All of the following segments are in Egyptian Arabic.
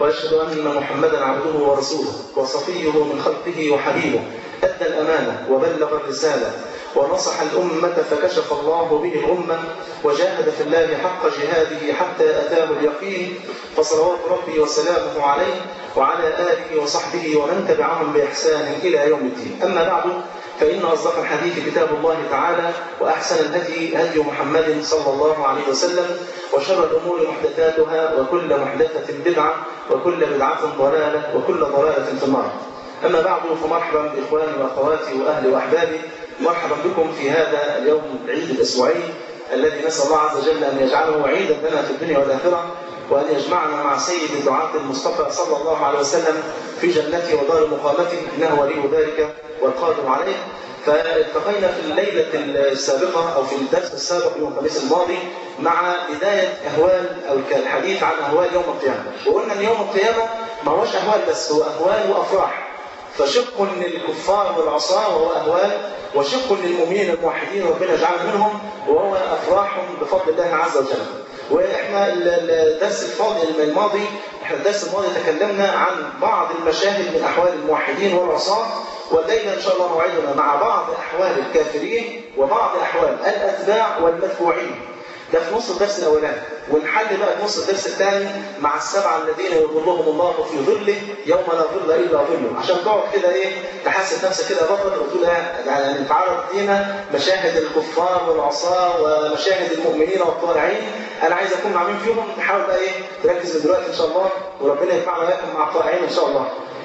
وأشهد أن محمدا عبده ورسوله وصفيه من خلقه وحبيبه أدى الأمانة وبلغ الرسالة ونصح الأمة فكشف الله به الأمة وجاهد في الله حق جهاده حتى أتاه اليقين فصلوات ربي وسلامه عليه وعلى آله وصحبه ومن تبعهم بإحسان إلى يوم الدين أما بعد فإن أصدق الحديث كتاب الله تعالى وأحسن الهدي هدي محمد صلى الله عليه وسلم وشر الأمور محدثاتها وكل محدثة بدعة وكل بدعة ضلالة وكل ضلالة في النار أما بعد فمرحبا بإخواني وأخواتي وأهلي وأحبابي مرحبا بكم في هذا اليوم العيد الأسبوعي الذي نسأل الله عز وجل أن يجعله عيدا لنا في الدنيا والآخرة وأن يجمعنا مع سيد الدعاة المصطفى صلى الله عليه وسلم في جنته ودار مقامته إنه ولي ذلك والقادر عليه فالتقينا في الليلة السابقة أو في الدرس السابق يوم الخميس الماضي مع بداية أهوال أو الحديث عن أهوال يوم القيامة وقلنا أن يوم القيامة ما هوش أهوال بس هو أهوال وأفراح فشق للكفار والعصاة وهو أهوال وشق للمؤمنين الموحدين ربنا يجعلنا منهم وهو أفراح بفضل الله عز وجل واحنا الدرس الفاضي الماضي احنا الدرس الماضي تكلمنا عن بعض المشاهد من احوال الموحدين والعصاة والليله ان شاء الله موعدنا مع بعض احوال الكافرين وبعض احوال الاتباع والمتبوعين ده في نص الدرس الاولاني ونحل بقى في نص الدرس الثاني مع السبعه الذين يظلهم الله في ظله يوم لا ظل الا ظله عشان تقعد كده ايه تحاسب نفسك كده بطل وتقول يعني تعرض لينا مشاهد الكفار والعصاه ومشاهد المؤمنين والطالعين انا عايز اكون مع مين فيهم نحاول بقى ايه تركز من دلوقتي ان شاء الله وربنا يجمعنا وياكم مع الطالعين ان شاء الله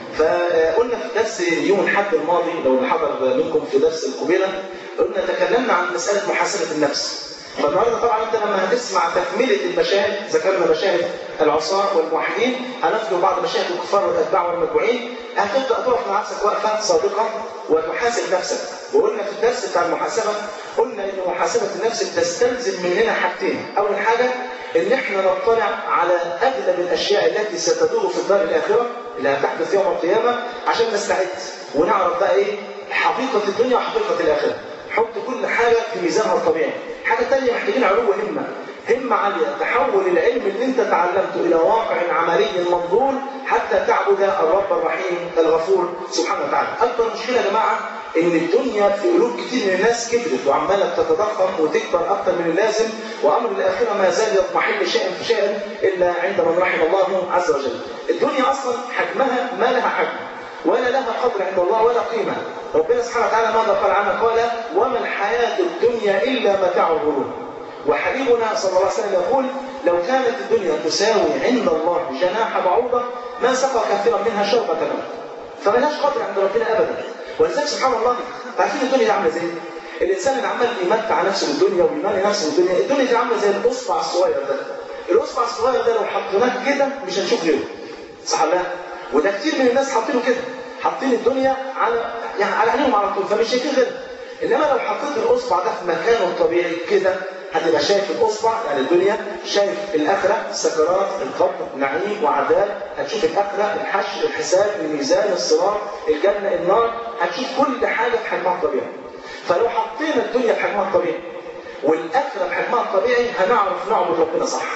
فقلنا في درس يوم الحد الماضي لو اللي حضر منكم في درس القبيله قلنا تكلمنا عن مساله محاسبه النفس فالنهارده طبعا انت لما هتسمع تكمله المشاهد ذكرنا مشاهد العصاة والموحدين هنذكر بعض مشاهد الكفار والاتباع والمتبوعين هتبدا تقف مع نفسك وقفه صادقه وتحاسب نفسك وقلنا في الدرس بتاع المحاسبه قلنا ان محاسبه النفس تستلزم مننا حاجتين اول حاجه ان احنا نطلع على اغلب الاشياء التي ستدور في الدار الاخره اللي هتحدث يوم القيامه عشان نستعد ونعرف بقى ايه حقيقه الدنيا وحقيقه الاخره حط كل حاجه في ميزانها الطبيعي حاجه ثانيه محتاجين علو همه همة عالية تحول العلم اللي انت تعلمته الى واقع عملي منظور حتى تعبد الرب الرحيم الغفور سبحانه وتعالى اكبر مشكلة يا جماعة ان الدنيا في قلوب كتير من الناس كبرت وعمالة تتضخم وتكبر اكتر من اللازم وامر الاخرة ما زال يضمحل شيئا فشيئا الا عند من رحم الله عز وجل الدنيا اصلا حجمها ما لها حجم ولا لها قدر عند الله ولا قيمة ربنا سبحانه وتعالى ماذا قال عنها قال وما الحياة الدنيا إلا متاع الغرور وحبيبنا صلى الله عليه وسلم يقول لو كانت الدنيا تساوي عند الله جناح بعوضة ما سقى كثيرا منها شربة ماء فملهاش قدر عند ربنا أبدا ولذلك سبحان الله عارفين الدنيا دي عاملة زي الإنسان اللي عمال يمتع نفسه بالدنيا ويمالي نفسه بالدنيا الدنيا دي عاملة زي الأصبع الصغير ده الأصبع الصغير ده لو حطيناه كده مش هنشوف غيره صح ولا وده كتير من الناس حاطينه كده حاطين الدنيا على يعني على عينيهم على طول فمش شايفين غيرها انما لو حطيت الاصبع ده في مكانه الطبيعي كده هتبقى شايف الاصبع يعني الدنيا شايف الاخره السكرات القبر نعيم وعذاب هتشوف الاخره الحشر الحساب الميزان الصراط الجنه النار هتشوف كل حاجه في حجمها الطبيعي فلو حطينا الدنيا في حجمها الطبيعي والاخره في حجمها الطبيعي هنعرف نعبد ربنا صح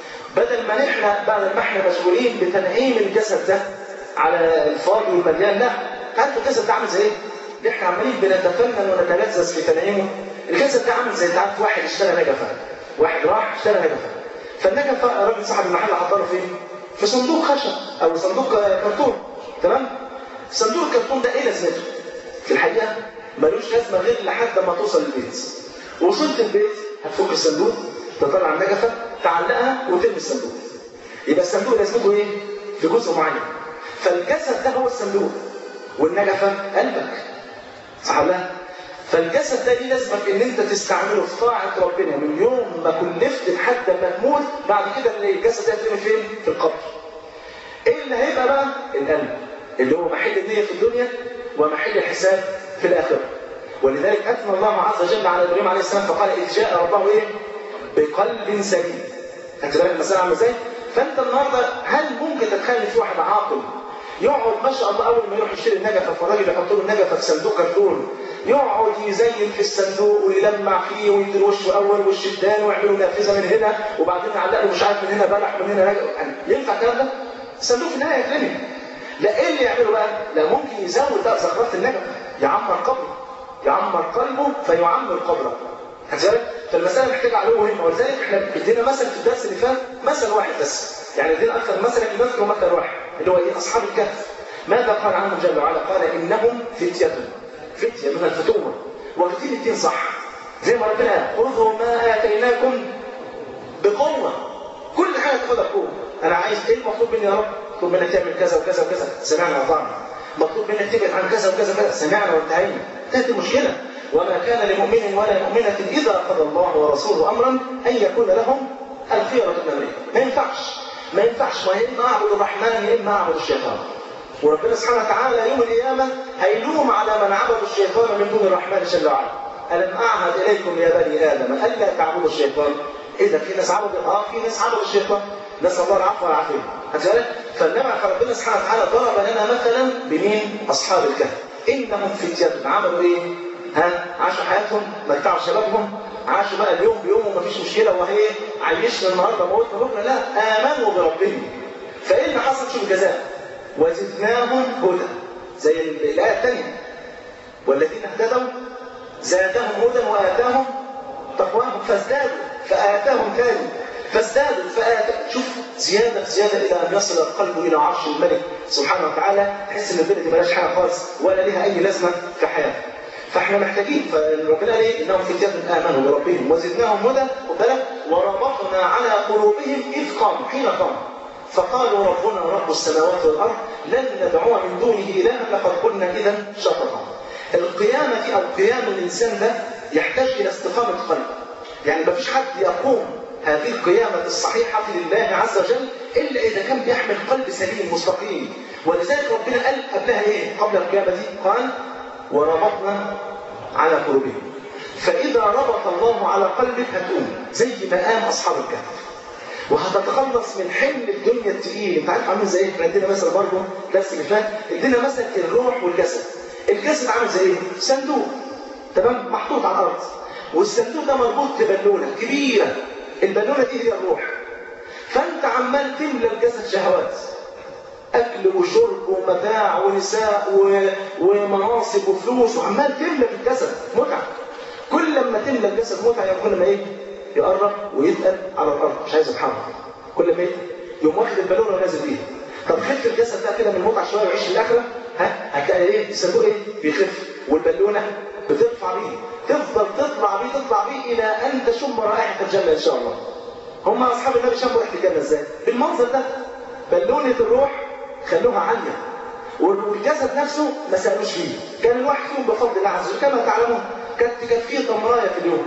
بدل ما احنا بعد ما احنا مشغولين بتنعيم الجسد ده على الفاضي والمليان لا عارف الجسد ده عامل زي ايه؟ اللي احنا عمالين بنتفنن ونتلذذ في تنعيمه الجسد ده عامل زي انت عارف واحد اشترى نجفه واحد راح اشترى نجفه فالنجفه الراجل صاحب المحل حطها فين؟ في صندوق خشب او صندوق كرتون تمام؟ صندوق الكرتون ده ايه لازمته؟ في الحقيقه ملوش لازمه غير لحد ما توصل البيت وصلت البيت هتفك الصندوق تطلع النجفه تعلقها وترمي الصندوق يبقى الصندوق لازمته ايه؟ في جزء معين فالجسد ده هو الصندوق والنجفه قلبك صح ولا فالجسد ده ليه لازمه في ان انت تستعمله في طاعه ربنا من يوم ما كلفت لحد ما تموت بعد كده الجسد ده يترمي فين؟ في القبر. ايه اللي هيبقى بقى؟ القلب اللي هو محل النيه في الدنيا ومحل الحساب في الاخره. ولذلك اثنى الله عز وجل على ابراهيم عليه السلام فقال اذ جاء ربه ايه؟ بقلب سليم. خدت بالك المساله عامله ازاي؟ فانت النهارده هل ممكن تتخيل في واحد عاقل يقعد ما شاء الله اول ما يروح يشتري النجفه فالراجل يحط له النجفه في صندوق كرتون يقعد يزين في الصندوق ويلمع فيه ويدي وشه اول وش الثاني ويعملوا نافذه من هنا وبعدين يعلق له مش عارف من هنا بلح من هنا يعني ينفع الكلام ده؟ الصندوق في النهايه يترمي لا ايه اللي يعمله بقى؟ لا ممكن يزود بقى زخرفه النجم يعمر قبره يعمر قلبه فيعمر قبره كذلك فالمسألة محتاجة علو مهم ولذلك احنا ادينا مثل في الدرس اللي فات مثل واحد بس يعني ادينا اكثر مثل لكن نذكر مثل واحد اللي هو ايه اصحاب الكهف ماذا قال عنهم جل وعلا قال انهم فتية فتية من الفتوة واخدين الدين صح زي ما ربنا قال خذوا ما اتيناكم بقوة كل حاجة تاخدها بقوة انا عايز ايه المطلوب مني يا رب؟ مطلوب منك تعمل كذا وكذا وكذا سمعنا وطعنا مطلوب منك تبعد عن كذا وكذا وكذا سمعنا وانتهينا انتهت المشكلة وما كان لمؤمن ولا مؤمنة إذا قضى الله ورسوله أمرا أن يكون لهم الخيرة من أمرهم ما ينفعش ما ينفعش ما إما أعبد الرحمن يا إما أعبد الشيطان وربنا سبحانه وتعالى يوم القيامة هيلوم على من عبد الشيطان من دون الرحمن جل وعلا ألم أعهد إليكم يا بني آدم ألا تعبدوا الشيطان إذا في ناس عبدوا آه في ناس عبدوا الشيطان نسأل الله العفو والعافية هتقول فإنما ربنا سبحانه وتعالى ضرب لنا مثلا بمين أصحاب الكهف إنهم فتية عملوا إيه؟ ها عاشوا حياتهم متعوا شبابهم عاشوا بقى اليوم بيوم ومفيش مشكله وهي عيشنا النهارده موتنا بكره لا امنوا بربهم فايه اللي حصل شوف الجزاء وزدناهم هدى زي الايه الثانيه والذين اهتدوا زادهم هدى واتاهم تقواهم فازدادوا فاتاهم ثاني فازدادوا فآتوا شوف زيادة زيادة إلى أن يصل القلب إلى عرش الملك سبحانه وتعالى تحس إن الدنيا دي مالهاش حاجة خالص ولا ليها أي لازمة في حياتك فاحنا محتاجين فربنا قال ايه انهم فتية امنوا بربهم وزدناهم هدى وبلغ وربطنا على قلوبهم اذ قاموا حين قاموا فقالوا ربنا رب السماوات والارض لن ندعو من دونه الها لقد قلنا اذا شططا القيامة او قيام الانسان ده يحتاج الى استقامة قلب يعني ما فيش حد يقوم هذه القيامة الصحيحة لله عز وجل إلا إذا كان بيحمل قلب سليم مستقيم ولذلك ربنا قال قبلها إيه؟ قبل القيامة دي قال وربطنا على قلوبهم فإذا ربط الله على قلبك هتقوم زي ما قام أصحاب الكهف وهتتخلص من حمل الدنيا التقيل انت عارف عامل زي احنا عندنا مثلا برضه درس اللي فات ادينا مثلا الروح والجسد الجسد عامل زي ايه؟ صندوق تمام محطوط على الارض والصندوق ده مربوط ببالونه كبيره البالونه دي هي الروح فانت عمال تملى الجسد شهوات اكل وشرب ومتاع ونساء و... ومناصب وفلوس وعمال تملى في الجسد متعه كل لما تملى الجسد متعه يوم كل ما ايه يقرب ويتقل على الارض مش عايز يتحرك كل ما ايه يقوم واخد البالونه ونازل بيها طب خف الجسد ده كده من المتعه شويه ويعيش في الاخره ها هتلاقي ايه الصندوق ايه بيخف والبالونه بترفع بيه تفضل تطلع بيه تطلع بيه الى ان تشم رائحه الجنه ان شاء الله هم اصحاب النبي شموا ريحه الجنه ازاي بالمنظر ده بالونه الروح خلوها عاليه والجسد نفسه ما سالوش فيه كان الواحد فيهم بفضل الله عز وجل كما تعلمون كانت تكفيه تمرايه في اليوم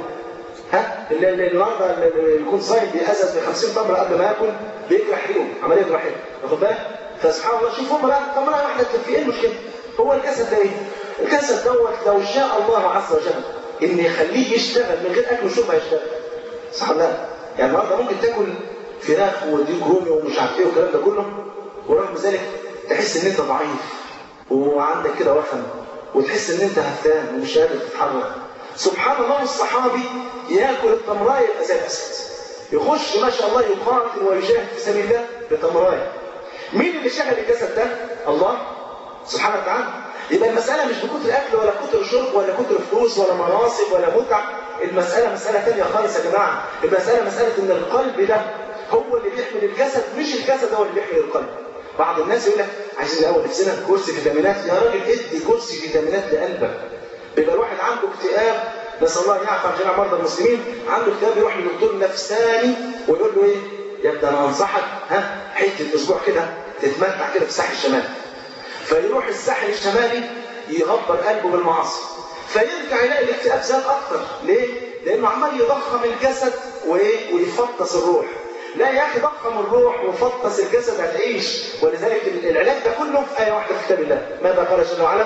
ها اللي اللي النهارده اللي يكون صايم بيأزز ب 50 تمره قبل ما ياكل بيجرح ريقه عمليه رحيل واخد بالك فسبحان الله شوف هم بقى تمره واحده تكفي ايه المشكله هو الجسد ده ايه الجسد دوت لو شاء الله عز وجل ان يخليه يشتغل من غير اكل وشرب هيشتغل صح ولا لا يعني النهارده ممكن تاكل فراخ وديك رومي ومش عارف ايه والكلام ده كله ورغم ذلك تحس ان انت ضعيف وعندك كده وخم وتحس ان انت هفتان ومش قادر تتحرك سبحان الله الصحابي ياكل التمرايه يبقى زي الاسد يخش ما شاء الله يقاتل ويجاهد في سبيل الله بتمرايه مين اللي شغل الجسد ده؟ الله سبحانه وتعالى يبقى المسألة مش بكتر أكل ولا كتر شرب ولا كتر فلوس ولا مناصب ولا متع المسألة مسألة تانية خالص يا جماعة المسألة مسألة إن القلب ده هو اللي بيحمل الجسد مش الجسد هو اللي بيحمل القلب بعض الناس يقول لك عايزين نقوي نفسنا كرسي فيتامينات يا راجل ادي كرسي فيتامينات لقلبك بيبقى الواحد عنده اكتئاب نسال الله ان يعفو عن جميع مرضى المسلمين عنده اكتئاب يروح لدكتور نفساني ويقول له ايه؟ يا ابني انا انصحك ها حته اسبوع كده تتمتع كده في الساحل الشمالي فيروح الساحل الشمالي يغبر قلبه بالمعاصي فيرجع يلاقي الاكتئاب زاد اكتر ليه؟ لانه عمال يضخم الجسد وايه؟ ويفطس الروح لا يا اخي ضخم الروح وفطس الجسد هتعيش ولذلك العلاج ده كله في ايه واحده في كتاب الله ماذا قال جل وعلا؟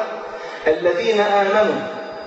الذين امنوا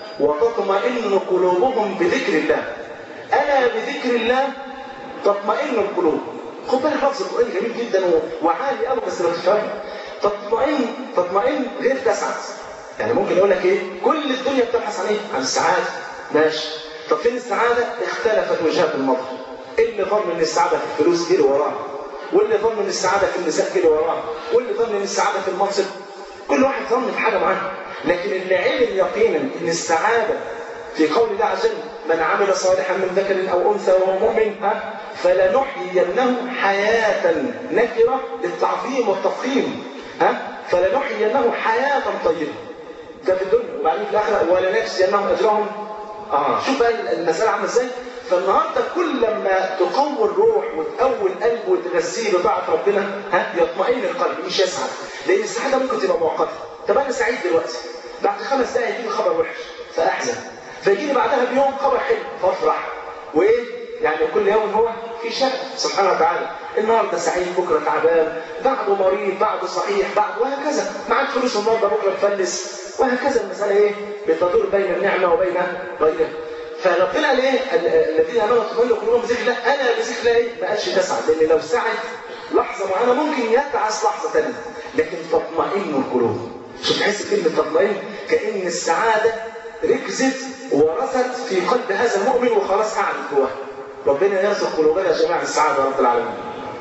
وتطمئن قلوبهم بذكر الله الا بذكر الله تطمئن القلوب خد بالك لفظ القران جميل جدا وعالي قوي بس لو تفهم تطمئن تطمئن غير تسعد يعني ممكن يقول لك ايه كل الدنيا بتبحث عن ايه عن السعاده ماشي طب فين السعاده اختلفت وجهات النظر اللي ظن ان السعاده في الفلوس جري وراها واللي ظن ان السعاده في النساء كده وراه واللي ظن ان السعاده في المنصب كل واحد ظن في حاجه معينه لكن اللي علم يقينا ان السعاده في قول الله عز وجل من عمل صالحا من ذكر او انثى وهو مؤمن ها فلنحيينه حياه نكره للتعظيم والتفخيم ها فلنحيينه حياه طيبه ده في الدنيا وبعدين في الاخره ولنجزينهم اجرهم اه شوف بقى المساله عامله ازاي فالنهارده كل ما تقوي الروح وتقوي القلب وتغذيه بطاعه ربنا ها يطمئن القلب مش يسعد لان السعاده ممكن تبقى مؤقته طب انا سعيد دلوقتي بعد خمس دقائق يجي لي خبر وحش فاحزن فيجي لي بعدها بيوم خبر حلو فافرح وايه يعني كل يوم هو في شك سبحانه وتعالى النهارده سعيد بكره تعبان بعده مريض بعده صحيح بعده وهكذا معاك فلوس النهارده بكره تفلس وهكذا المساله ايه بتدور بين النعمه وبين غيرها فربنا قال ايه الذين امنوا تطمئن قلوبهم بذكر الله انا بذكر الله ايه ما قالش تسعد لان لو سعد لحظه معينه ممكن يتعس لحظه ثانيه لكن تطمئن القلوب شوف تحس كلمه تطمئن كان السعاده ركزت ورثت في قلب هذا المؤمن وخلاص قعدت جواه ربنا يرزق قلوبنا جميعا السعاده رب العالمين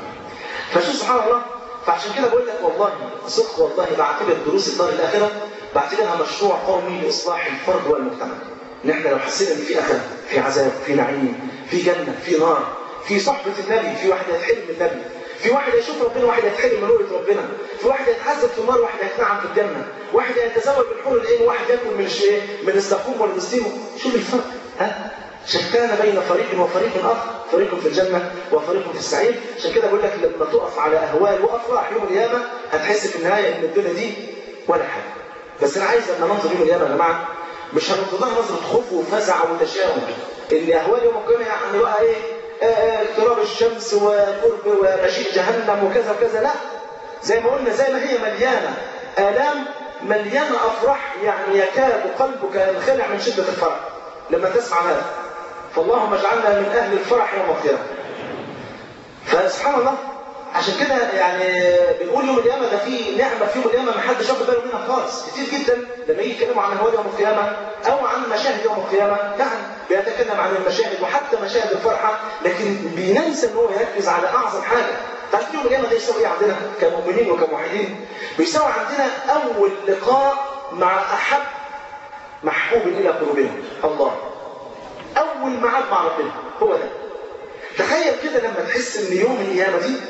فشوف سبحان الله فعشان كده بقول لك والله صدق والله بعتبر دروس الدار الاخره بعتبرها مشروع قومي لاصلاح الفرد والمجتمع ان احنا لو حسينا ان في اخره في عذاب في نعيم في جنه في نار في صحبه النبي في واحد هيتحرم من النبي في واحد هيشوف ربنا واحد هيتحرم من رؤيه ربنا في واحد هيتعذب في النار واحد هيتنعم في الجنه واحد هيتزوج بالحور العين وواحد ياكل من الايه من الزقوم والمستيم شوف الفرق ها شتان بين فريق وفريق اخر فريق في الجنه وفريق في السعير عشان كده بقول لك لما تقف على اهوال وافراح يوم القيامه هتحس في النهايه ان الدنيا دي ولا حاجه بس انا عايز لما ننظر يوم القيامه يا جماعه مش هننظر لها نظره خوف وفزع وتشاؤم ان اهوال يوم القيامه يعني بقى ايه اقتراب الشمس وقرب ومجيء جهنم وكذا وكذا لا زي ما قلنا زي ما هي مليانه الام مليانه افراح يعني يكاد قلبك ينخلع من شده الفرح لما تسمع هذا فاللهم اجعلنا من اهل الفرح يوم القيامه فسبحان الله عشان كده يعني بنقول يوم القيامه ده في نعمه في يوم القيامه ما حدش واخد باله منها خالص كتير جدا لما يجي يتكلموا عن اهوال يوم القيامه او عن مشاهد يوم القيامه يعني بيتكلم عن المشاهد وحتى مشاهد الفرحه لكن بينسى ان هو يركز على اعظم حاجه تعرف يوم القيامه ده يساوي ايه عندنا كمؤمنين وكموحدين بيساوي عندنا اول لقاء مع احب محبوب الى قلوبنا الله اول ميعاد مع ربنا هو ده تخيل كده لما تحس ان يوم القيامه دي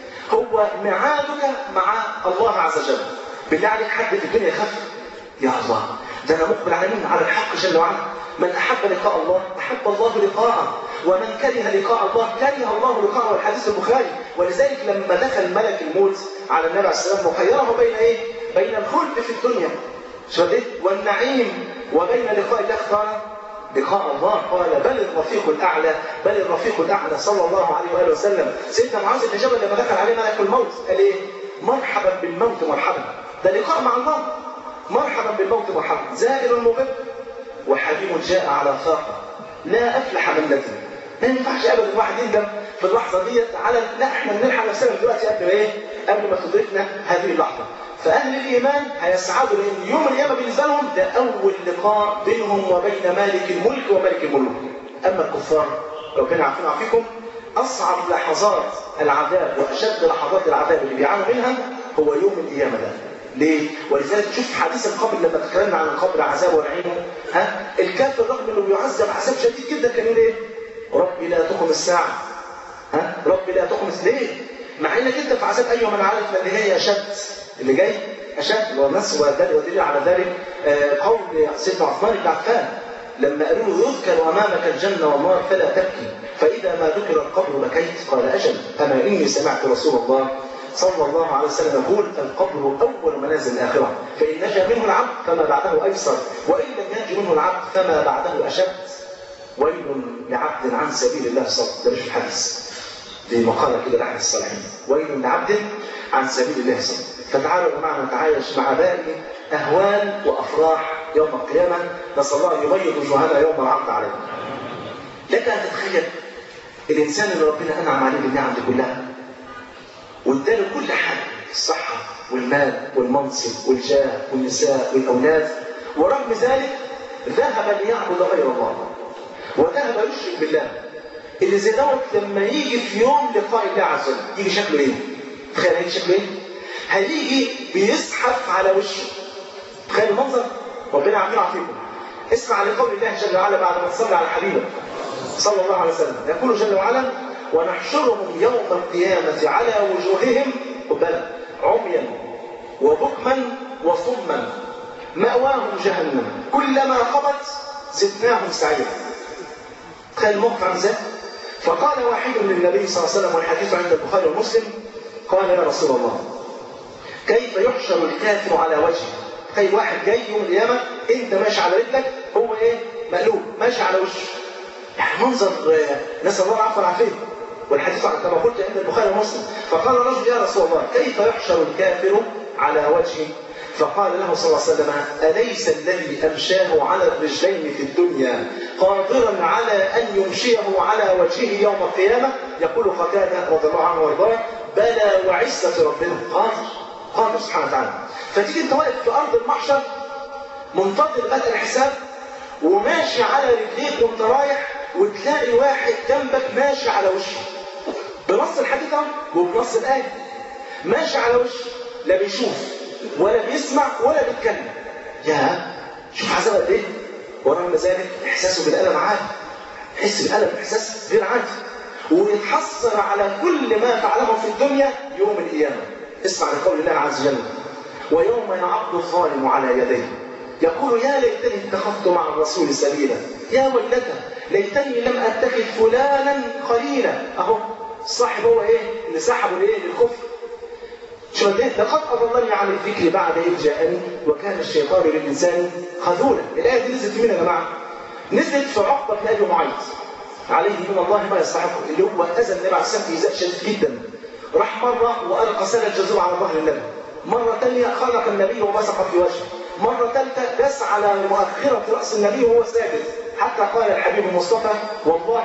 هو ميعادك مع الله عز وجل بالله عليك حد في الدنيا يخاف يا الله ده انا مقبل على مين على الحق جل وعلا من احب لقاء الله احب الله لقاءه ومن كره لقاء الله كره الله لقاءه والحديث البخاري ولذلك لما دخل ملك الموت على النبي عليه الصلاه والسلام وخيره بين ايه بين الخلد في الدنيا شو والنعيم وبين لقاء الله اختار لقاء الله قال بل الرفيق الاعلى بل الرفيق الاعلى صلى الله عليه واله وسلم سيدنا معاذ بن جبل لما دخل عليه ملك الموت قال ايه مرحبا بالموت مرحبا ده لقاء مع الله مرحبا بالموت مرحبا زائر مغب وحبيب جاء على فاقه لا افلح من ندم ما ينفعش ابدا الواحد يندم في اللحظه ديت على لا احنا بنلحق نفسنا دلوقتي قبل ما ايه؟ قبل ما تدركنا هذه اللحظه. فاهل الايمان هيسعدوا لان يوم القيامه بالنسبه لهم ده اول لقاء بينهم وبين مالك الملك وملك الملوك. اما الكفار ربنا عافينا وعافيكم اصعب لحظات العذاب واشد لحظات العذاب اللي بيعانوا منها هو يوم القيامه ده. ليه؟ ولذلك شوف حديث القبر لما تكلمنا عن القبر عذاب ونعيمه ها الكافر رغم انه بيعذب عذاب شديد جدا كان يقول ايه؟ ربي لا تقم الساعه ها ربي لا تقم ليه؟ مع انك انت في عذاب ايوه من عارف ان هي اشد اللي جاي اشد والناس ودليل على ذلك قول سيدنا عثمان بن عفان لما قالوا له يذكر امامك الجنه والنار فلا تبكي فاذا ما ذكر القبر بكيت قال اجل اما اني سمعت رسول الله صلى الله عليه وسلم يقول القبر اول منازل الاخره فان نجا منه العبد فما بعده ايسر وان لم ينج منه العبد فما بعده اشد ويل لعبد عن سبيل الله صد ده مش الحديث دي مقالة كده لأحد الصالحين ويل لعبد عن سبيل الله صد فتعالوا يا جماعة نتعايش مع باقي أهوال وأفراح يوم القيامة نسأل الله أن يبيض وجوهنا يوم العرض علينا لك أن تتخيل الإنسان اللي ربنا أنعم عليه بالنعم دي كلها واداله كل حاجة الصحة والمال والمنصب والجاه والنساء والأولاد ورغم ذلك ذهب ليعبد غير الله وذهب يشرك بالله اللي زي دوت لما يجي في يوم لقاء الله عز وجل يجي شكله ايه؟ تخيل هيجي شكله ايه؟ هيجي بيزحف على وشه تخيل المنظر ربنا يعافينا ويعافيكم اسمع لقول الله جل وعلا بعد ما تصلي على حبيبك صلى الله عليه وسلم يقول جل وعلا ونحشرهم يوم القيامة على وجوههم قبلا عميا وبكما وصما مأواهم جهنم كلما خبت زدناهم سعيرا تخيل الموقف عن ذلك فقال واحد للنبي صلى الله عليه وسلم والحديث عند البخاري ومسلم قال يا رسول الله كيف يحشر الكافر على وجهه تخيل واحد جاي يوم القيامه انت ماشي على رجلك هو ايه مقلوب ماشي على وشه يعني منظر نسال الله العفو والعافيه والحديث كما قلت عند البخاري ومسلم فقال الرجل يا رسول الله كيف يحشر الكافر على وجهه فقال له صلى الله عليه وسلم أليس الذي أمشاه على الرجلين في الدنيا قادرا على أن يمشيه على وجهه يوم القيامة يقول قتادة رضي الله عنه وارضاه بلى وعزة ربنا قادر قادر سبحانه وتعالى فتيجي انت واقف في أرض المحشر منتظر بدء الحساب وماشي على رجليك وانت رايح وتلاقي واحد جنبك ماشي على وشه بنص الحديث وبنص الآية ماشي على وشه لا بيشوف ولا بيسمع ولا بيتكلم يا شوف عذاب قد ايه ورغم ذلك احساسه بالالم عادي يحس بالالم احساس غير عادي ويتحسر على كل ما فعله في الدنيا يوم القيامه اسمع لقول الله عز وجل ويوم يعض الظالم على يديه يقول يا ليتني اتخذت مع الرسول سبيلا يا ويلتى ليتني لم اتخذ فلانا خليلا اهو صاحب هو ايه اللي سحبه لايه للكفر شو قد ايه لقد اضلني عن الذكر بعد اذ جاءني وكان الشيطان للانسان خذولا الايه دي نزلت مين يا جماعه نزلت في عقبه بن ابي معيط عليه من الله ما يستحق اللي هو اذى النبي عليه الصلاه والسلام شديد جدا راح مره والقى سنه الجزور على ظهر النبي مره ثانيه خلق النبي وبصق في وجهه مره ثالثه داس على مؤخره راس النبي وهو ساجد حتى قال الحبيب المصطفى والله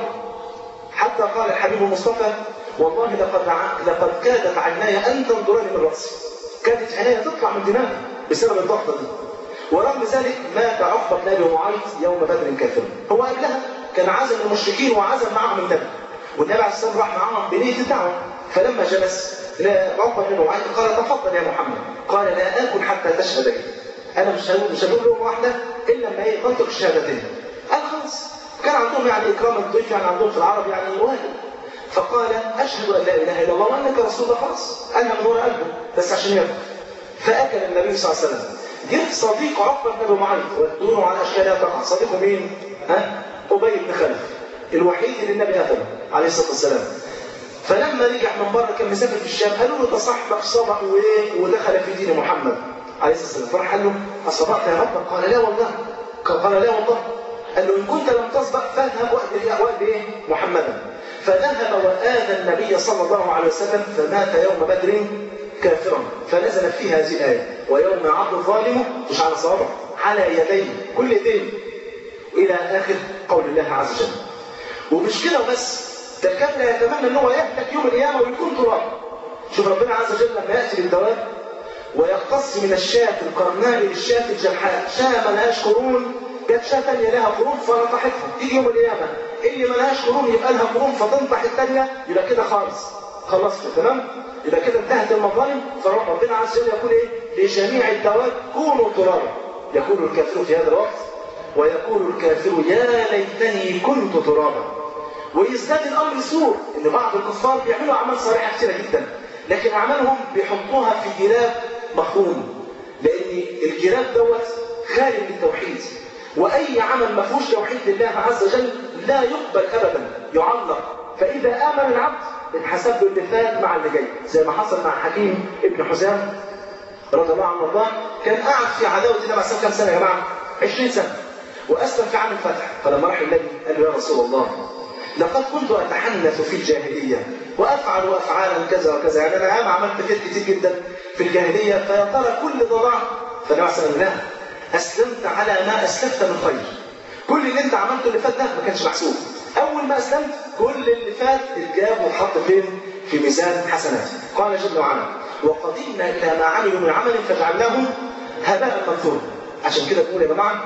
حتى قال الحبيب المصطفى والله لقد لقد كادت عيناي ان تنظرني من راسي كادت عيناي تطلع من دماغي بسبب الضغطه دي ورغم ذلك مات عقبه بن ابي معيط يوم بدر كافرا هو قبلها كان عزم المشركين وعزم معهم النبي والنبي عليه الصلاه والسلام راح معاهم بنيه الدعوه فلما جلس عقبه بن معيط قال تفضل يا محمد قال لا اكل حتى تشهد لي انا مش هقول مش هقول لهم واحده الا لما ايه انطق الشهادتين قال خلاص كان عندهم يعني اكرام الضيف يعني عندهم في العرب يعني واجب فقال اشهد ان لا اله الا الله وانك رسول الله خلاص قالها من ورا قلبه بس عشان يفهم فاكل النبي صلى الله عليه وسلم جه صديق عقبه بن ابي معيط ودونه على اشكالها طبعا صديقه مين؟ ها؟ ابي بن خلف الوحيد اللي النبي قتله عليه الصلاه والسلام فلما رجع من بره كان مسافر في الشام قالوا له ده صاحبك صبأ وايه ودخل في دين محمد عليه الصلاه والسلام فراح قال له اصبأت يا رب قال لا والله قال لا والله قال له ان كنت لم تسبق فاذهب وأد ايه محمدا فذهب وآذى النبي صلى الله عليه وسلم فمات يوم بدر كافرا فنزلت فيه هذه الآية ويوم يعض الظالم مش على صوابعه على يديه كل ايدين إلى آخر قول الله عز وجل ومش كده بس ده الكافر يتمنى ان هو يهلك يوم القيامة ويكون تراب شوف ربنا عز وجل لما يأتي للدواب ويقتص من الشاة القرناء للشاة الجرحاء شاة ملهاش قرون جت شاة ثانية لها قرون فنطحتها تيجي يوم القيامة اللي ملهاش قرون يبقى لها قرون فتنطح الثانية يبقى كده خالص خلصت تمام يبقى كده انتهت المظالم فربنا عز وجل يقول ايه لجميع الدواب كونوا ترابا يقول الكافر في هذا الوقت ويقول الكافر يا ليتني كنت ترابا ويزداد الامر سوء ان بعض الكفار بيعملوا اعمال صالحه كثيره جدا لكن اعمالهم بيحطوها في جراب مخروم لان الجراب دوت خالي من التوحيد واي عمل ما فيهوش توحيد لله عز وجل لا يقبل ابدا يعلق فاذا امن العبد انحسب له اللي فات مع اللي جاي زي ما حصل مع حكيم ابن حزام رضي الله عنه وارضاه كان قاعد في عداوه النبي عليه كام سنه يا جماعه 20 سنه واسلم في عام الفتح فلما راح النبي قال له يا رسول الله لقد كنت اتحنث في الجاهليه وافعل افعالا كذا وكذا يعني انا ياما عملت خير كتير جدا في الجاهليه فيا ترى كل ده ضاع فالنبي عليه الصلاه والسلام اسلمت على ما اسلفت من خير كل اللي انت عملته اللي فات ده ما كانش محسوب اول ما اسلمت كل اللي فات اتجاب واتحط فين في ميزان حسنات قال جل وعلا وقدمنا الى ما عملوا من عمل فجعلناه هباء منثورا عشان كده بنقول يا جماعه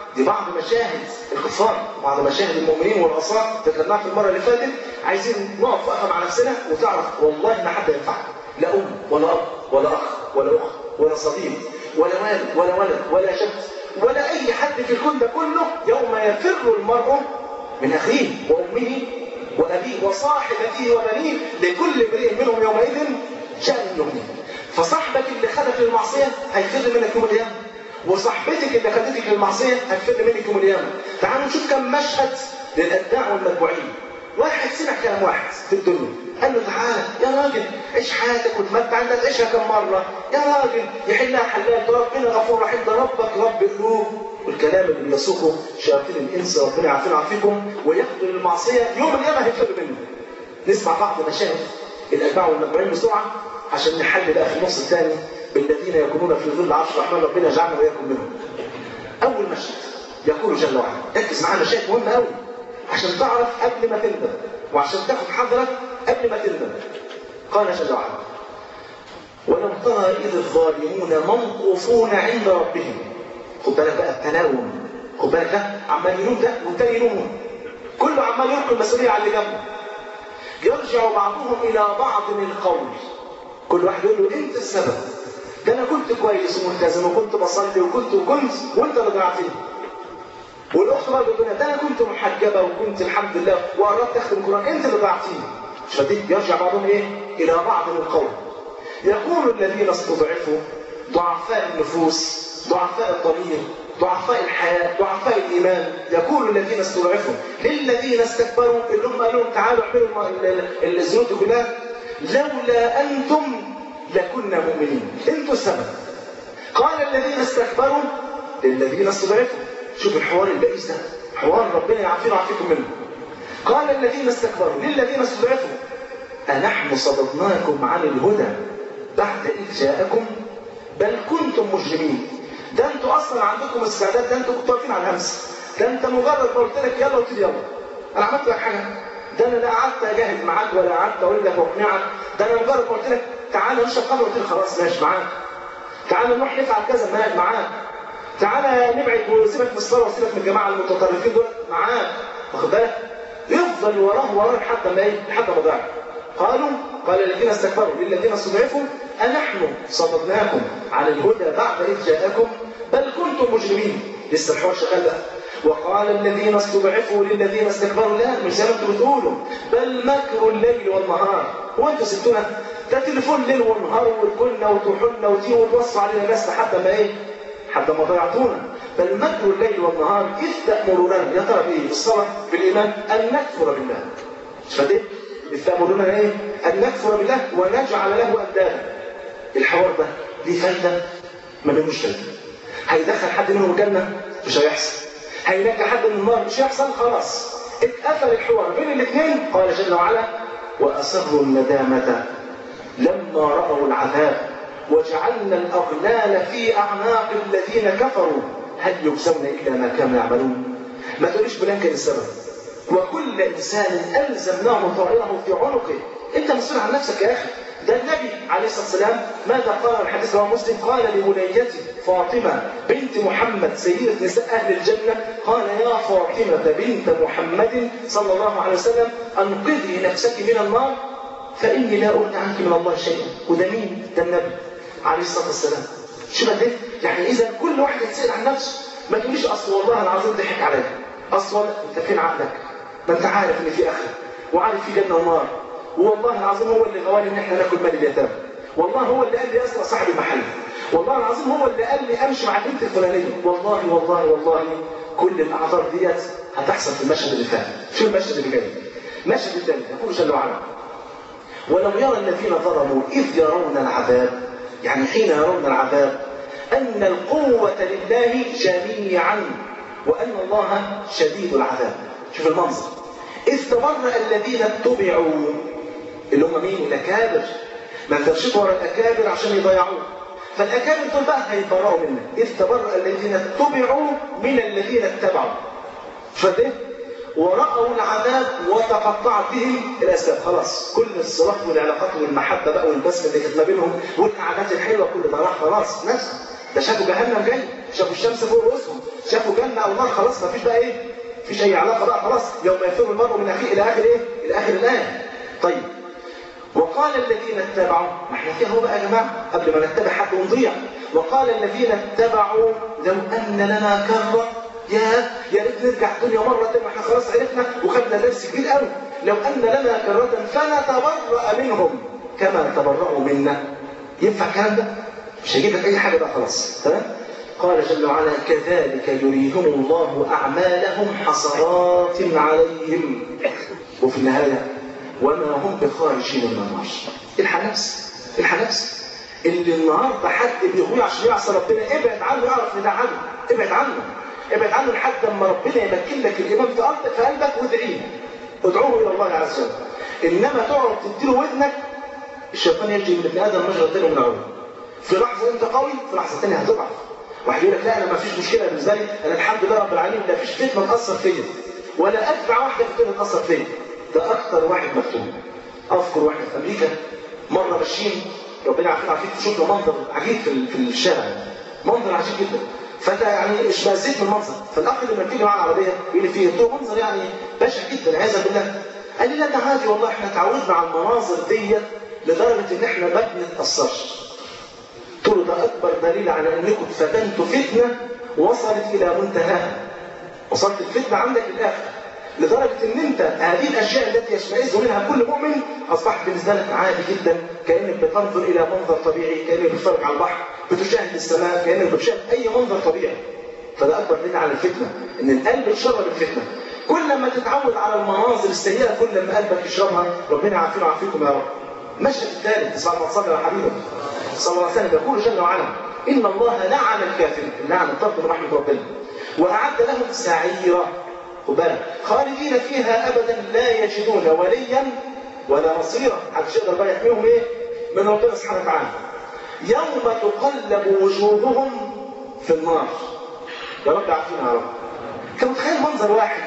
دي بعض مشاهد الكفار وبعض مشاهد المؤمنين والعصاة ذكرناها في المرة اللي فاتت عايزين نقف وقفة مع نفسنا وتعرف والله ما حد ينفعك لا أم ولا أب ولا أخ ولا أخت ولا صديق ولا والد ولا ولد ولا شخص ولا أي حد في الكون ده كله يوم يفر المرء من أخيه وأمه وأبيه وصاحبته وبنيه لكل امرئ منهم يومئذ شأن يغنيه فصاحبك اللي خدك للمعصية هيفر منك يوم القيامة وصاحبتك اللي خدتك للمعصية هتفر منك يوم القيامة تعالوا نشوف كم مشهد للأتباع والمتبوعين واحد سمع كلام واحد في الدنيا قال له تعالى يا راجل عيش حياتك وتمتع انت تعيشها كم مره يا راجل يحلها حلال ده ربنا غفور رحيم ده ربك رب قلوب والكلام اللي بيسوقه شياطين الانس ربنا يعافينا ويعافيكم وياخدوا للمعصيه يوم القيامه هيفر منه نسمع بعض مشاهد الاتباع والمتبوعين بسرعه عشان نحل بقى في النص الثاني بالذين يكونون في ظل عرش الرحمن ربنا يجعلنا واياكم منهم اول مشهد يقول جل وعلا ركز معانا مشاهد مهمه قوي عشان تعرف قبل ما تندم وعشان تاخد حذرك قبل ما تندم قال جل وعلا ولم ترى اذ الظالمون منقوصون عند ربهم خد بالك بقى التلاوم خد بالك ده عمال يلوم ده والتاني يلومه كله عمال يلقي المسؤوليه على اللي جنبه يرجع بعضهم الى بعض القول كل واحد يقول له انت السبب ده انا كنت كويس وملتزم وكنت بصلي وكنت وكنت وانت اللي ضيعتني والاخت برضه تقول ده انا كنت محجبه وكنت الحمد لله وقربت اختم القران انت اللي ضيعتيني شديد يرجع بعضهم ايه الى بعض القول يقول الذين استضعفوا ضعفاء النفوس ضعفاء الضمير ضعفاء الحياة ضعفاء الإيمان يقول الذين استضعفوا للذين استكبروا اللي هم قالوا لهم تعالوا اعملوا الذنوب دي كلها لولا أنتم لكنا مؤمنين انتوا السبب قال الذين استكبروا للذين استضعفوا شوف الحوار البئيس ده حوار ربنا يعافينا ويعافيكم منه قال الذين استكبروا للذين استضعفوا أنحن صددناكم عن الهدى بعد إذ جاءكم بل كنتم مجرمين ده انتوا اصلا عندكم استعداد ده انتوا كنتوا واقفين على الهمس ده انت مجرد ما قلت لك يلا قلت لي يلا انا عملت لك حاجه ده انا لا قعدت اجاهد معاك ولا قعدت اقول لك واقنعك ده انا مجرد ما قلت لك تعالى نشرب خمر قلت لي خلاص ماشي معاك تعالى نروح نفعل كذا ماشي معاك تعالى نبعد وسيبك من الصلاه وسيبك من الجماعه المتطرفين دول معاك واخد بالك يفضل وراه وراه لحد ما ايه لحد ما ضاع قالوا قال الذين استكبروا للذين استضعفوا أنحن صددناكم عن الهدى بعد إذ جاءكم بل كنتم مجرمين لسه الحوار شغال بقى وقال الذين استضعفوا للذين استكبروا لا مش زي ما انتم بتقولوا بل مكروا الليل والنهار هو انتوا سبتونا ده تليفون ليل ونهار وكلنا وتروحوا وتيجوا وتوصوا علينا ناس لحد ما ايه؟ حتى ما ضيعتونا بل مكر الليل والنهار إذ تأمرنا يا ترى بإيه؟ بالصلاة بالإيمان أن نكفر بالله مش فاهم إذ تأمرنا إيه؟ أن نكفر بالله ونجعل له أندادا الحوار ده ليه فايدة؟ ما لهوش فايدة هيدخل حد منهم الجنة؟ مش هيحصل هينجي حد من النار؟ مش هيحصل خلاص اتقفل الحوار بين الاثنين قال جل وعلا وأسروا الندامة لما رأوا العذاب وجعلنا الأغلال في أعناق الذين كفروا هل يجزون إلا ما كانوا يعملون ما تقوليش فلان كان السبب وكل إنسان ألزمناه طائره في عنقه أنت مسؤول عن نفسك يا أخي ده النبي عليه الصلاة والسلام ماذا قال الحديث رواه مسلم قال لبنيتي فاطمة بنت محمد سيدة نساء أهل الجنة قال يا فاطمة بنت محمد صلى الله عليه وسلم أنقذي نفسك من النار فإني لا أغني عنك من الله شيئا وده مين؟ ده النبي عليه الصلاة والسلام شو بدك؟ يعني إذا كل واحد يتسأل عن نفسه ما تقوليش أصل والله العظيم ضحك عليا أصلا أنت فين عقلك؟ ما أنت عارف إن في آخرة وعارف في جنة ونار والله العظيم هو اللي غواني إن إحنا ناكل مال اليتامى والله هو اللي قال لي أسرع صاحب المحل والله العظيم هو اللي قال لي أمشي مع البنت الفلانية والله والله والله كل الأعذار ديت هتحصل في المشهد اللي فات شو المشهد اللي جاي؟ المشهد الثاني يقول جل وعلا ولو يرى الذين ظلموا إذ يرون العذاب يعني حين يرون العذاب أن القوة لله جميعا وأن الله شديد العذاب شوف المنظر إذ تبرأ الذين اتبعوا اللي هم مين؟ الأكابر ما ترشد ورا الأكابر عشان يضيعوه فالأكابر دول بقى هيبرأوا منك إذ تبرأ الذين اتبعوا من الذين اتبعوا فده ورأوا العذاب وتقطعت بهم الأسباب خلاص كل الصلاح والعلاقات والمحبة بقى والبسمة اللي كانت ما بينهم والقعدات الحلوة كل ده راح خلاص ناس ده شافوا جهنم جاي شافوا الشمس فوق رؤوسهم شافوا جنه او نار خلاص ما فيش بقى ايه مفيش اي علاقه بقى خلاص يوم يفر المرء من اخيه الى اخر ايه الى اخر الايه طيب وقال الذين اتبعوا ما احنا فيها هو بقى يا جماعه قبل ما نتبع حد ونضيع وقال الذين اتبعوا لو ان لنا كره يا يا ريت نرجع الدنيا مره تانية احنا خلاص عرفنا وخدنا درس كبير قوي لو ان لنا كره فنتبرأ منهم كما تبرأوا منا ينفع الكلام ده؟ مش هيجيب لك اي حاجه بقى خلاص تمام؟ قال جل وعلا كذلك يريهم الله اعمالهم حسرات عليهم وفي النهايه وما هم بخارجين من النار الحق نفسك الحق نفسك اللي النهارده حد بيغوي عشان يعصي ربنا ابعد عنه يعرف ان ده عنه ابعد عنه ابعد عنه لحد اما ربنا يمكن لك الايمان في قلبك في قلبك وادعيه ادعوه الى الله عز وجل انما تقعد تديله ودنك الشيطان يجري من ابن ادم مجرى الدين من عمره في لحظه انت قوي في لحظه ثانيه هتضعف واحد يقول لك لا انا ما فيش مشكله بالنسبه لي انا الحمد لله رب العالمين لا فيش فتنه تاثر فيا ولا اتبع واحده فتنه تاثر فيا ده اكثر واحد مفتون اذكر واحد في امريكا مره ماشيين ربنا عارفين عارفين شفنا منظر عجيب في في الشارع منظر عجيب جدا فانت يعني اشمئزيت من المنظر فالاخ اللي مركب معاه العربيه يقول لي فيه قلت له منظر يعني بشع جدا عياذا بالله قال لي لا ده عادي والله احنا اتعودنا على المناظر ديت لدرجه ان احنا ما بنتاثرش قلت له ده اكبر دليل على انكم فتنتوا فتنه وصلت الى منتهاها وصلت الفتنه عندك للاخر لدرجة ان انت هذه الاشياء التي يشمئز منها كل مؤمن اصبحت بالنسبة لك عادي جدا كأنك بتنظر الى منظر طبيعي كأنك بتتفرج على البحر بتشاهد السماء كأنك بتشاهد اي منظر طبيعي فده اكبر دليل على الفتنة ان القلب يشرب الفتنة كل ما تتعود على المناظر السيئة كل ما قلبك يشربها ربنا يعافينا ويعافيكم يا رب مشهد الثالث اسمع الله صلى على حبيبه صلى الله عليه وسلم يقول جل وعلا ان الله لعن الكافرين لعن الطرد من رحمة ربنا واعد لهم سعيرا وبالك خالدين فيها ابدا لا يجدون وليا ولا نصيرا محدش يقدر بقى يحميهم ايه من ربنا سبحانه وتعالى يوم تقلب وجوههم في النار يا رب عافينا يا رب انت متخيل منظر واحد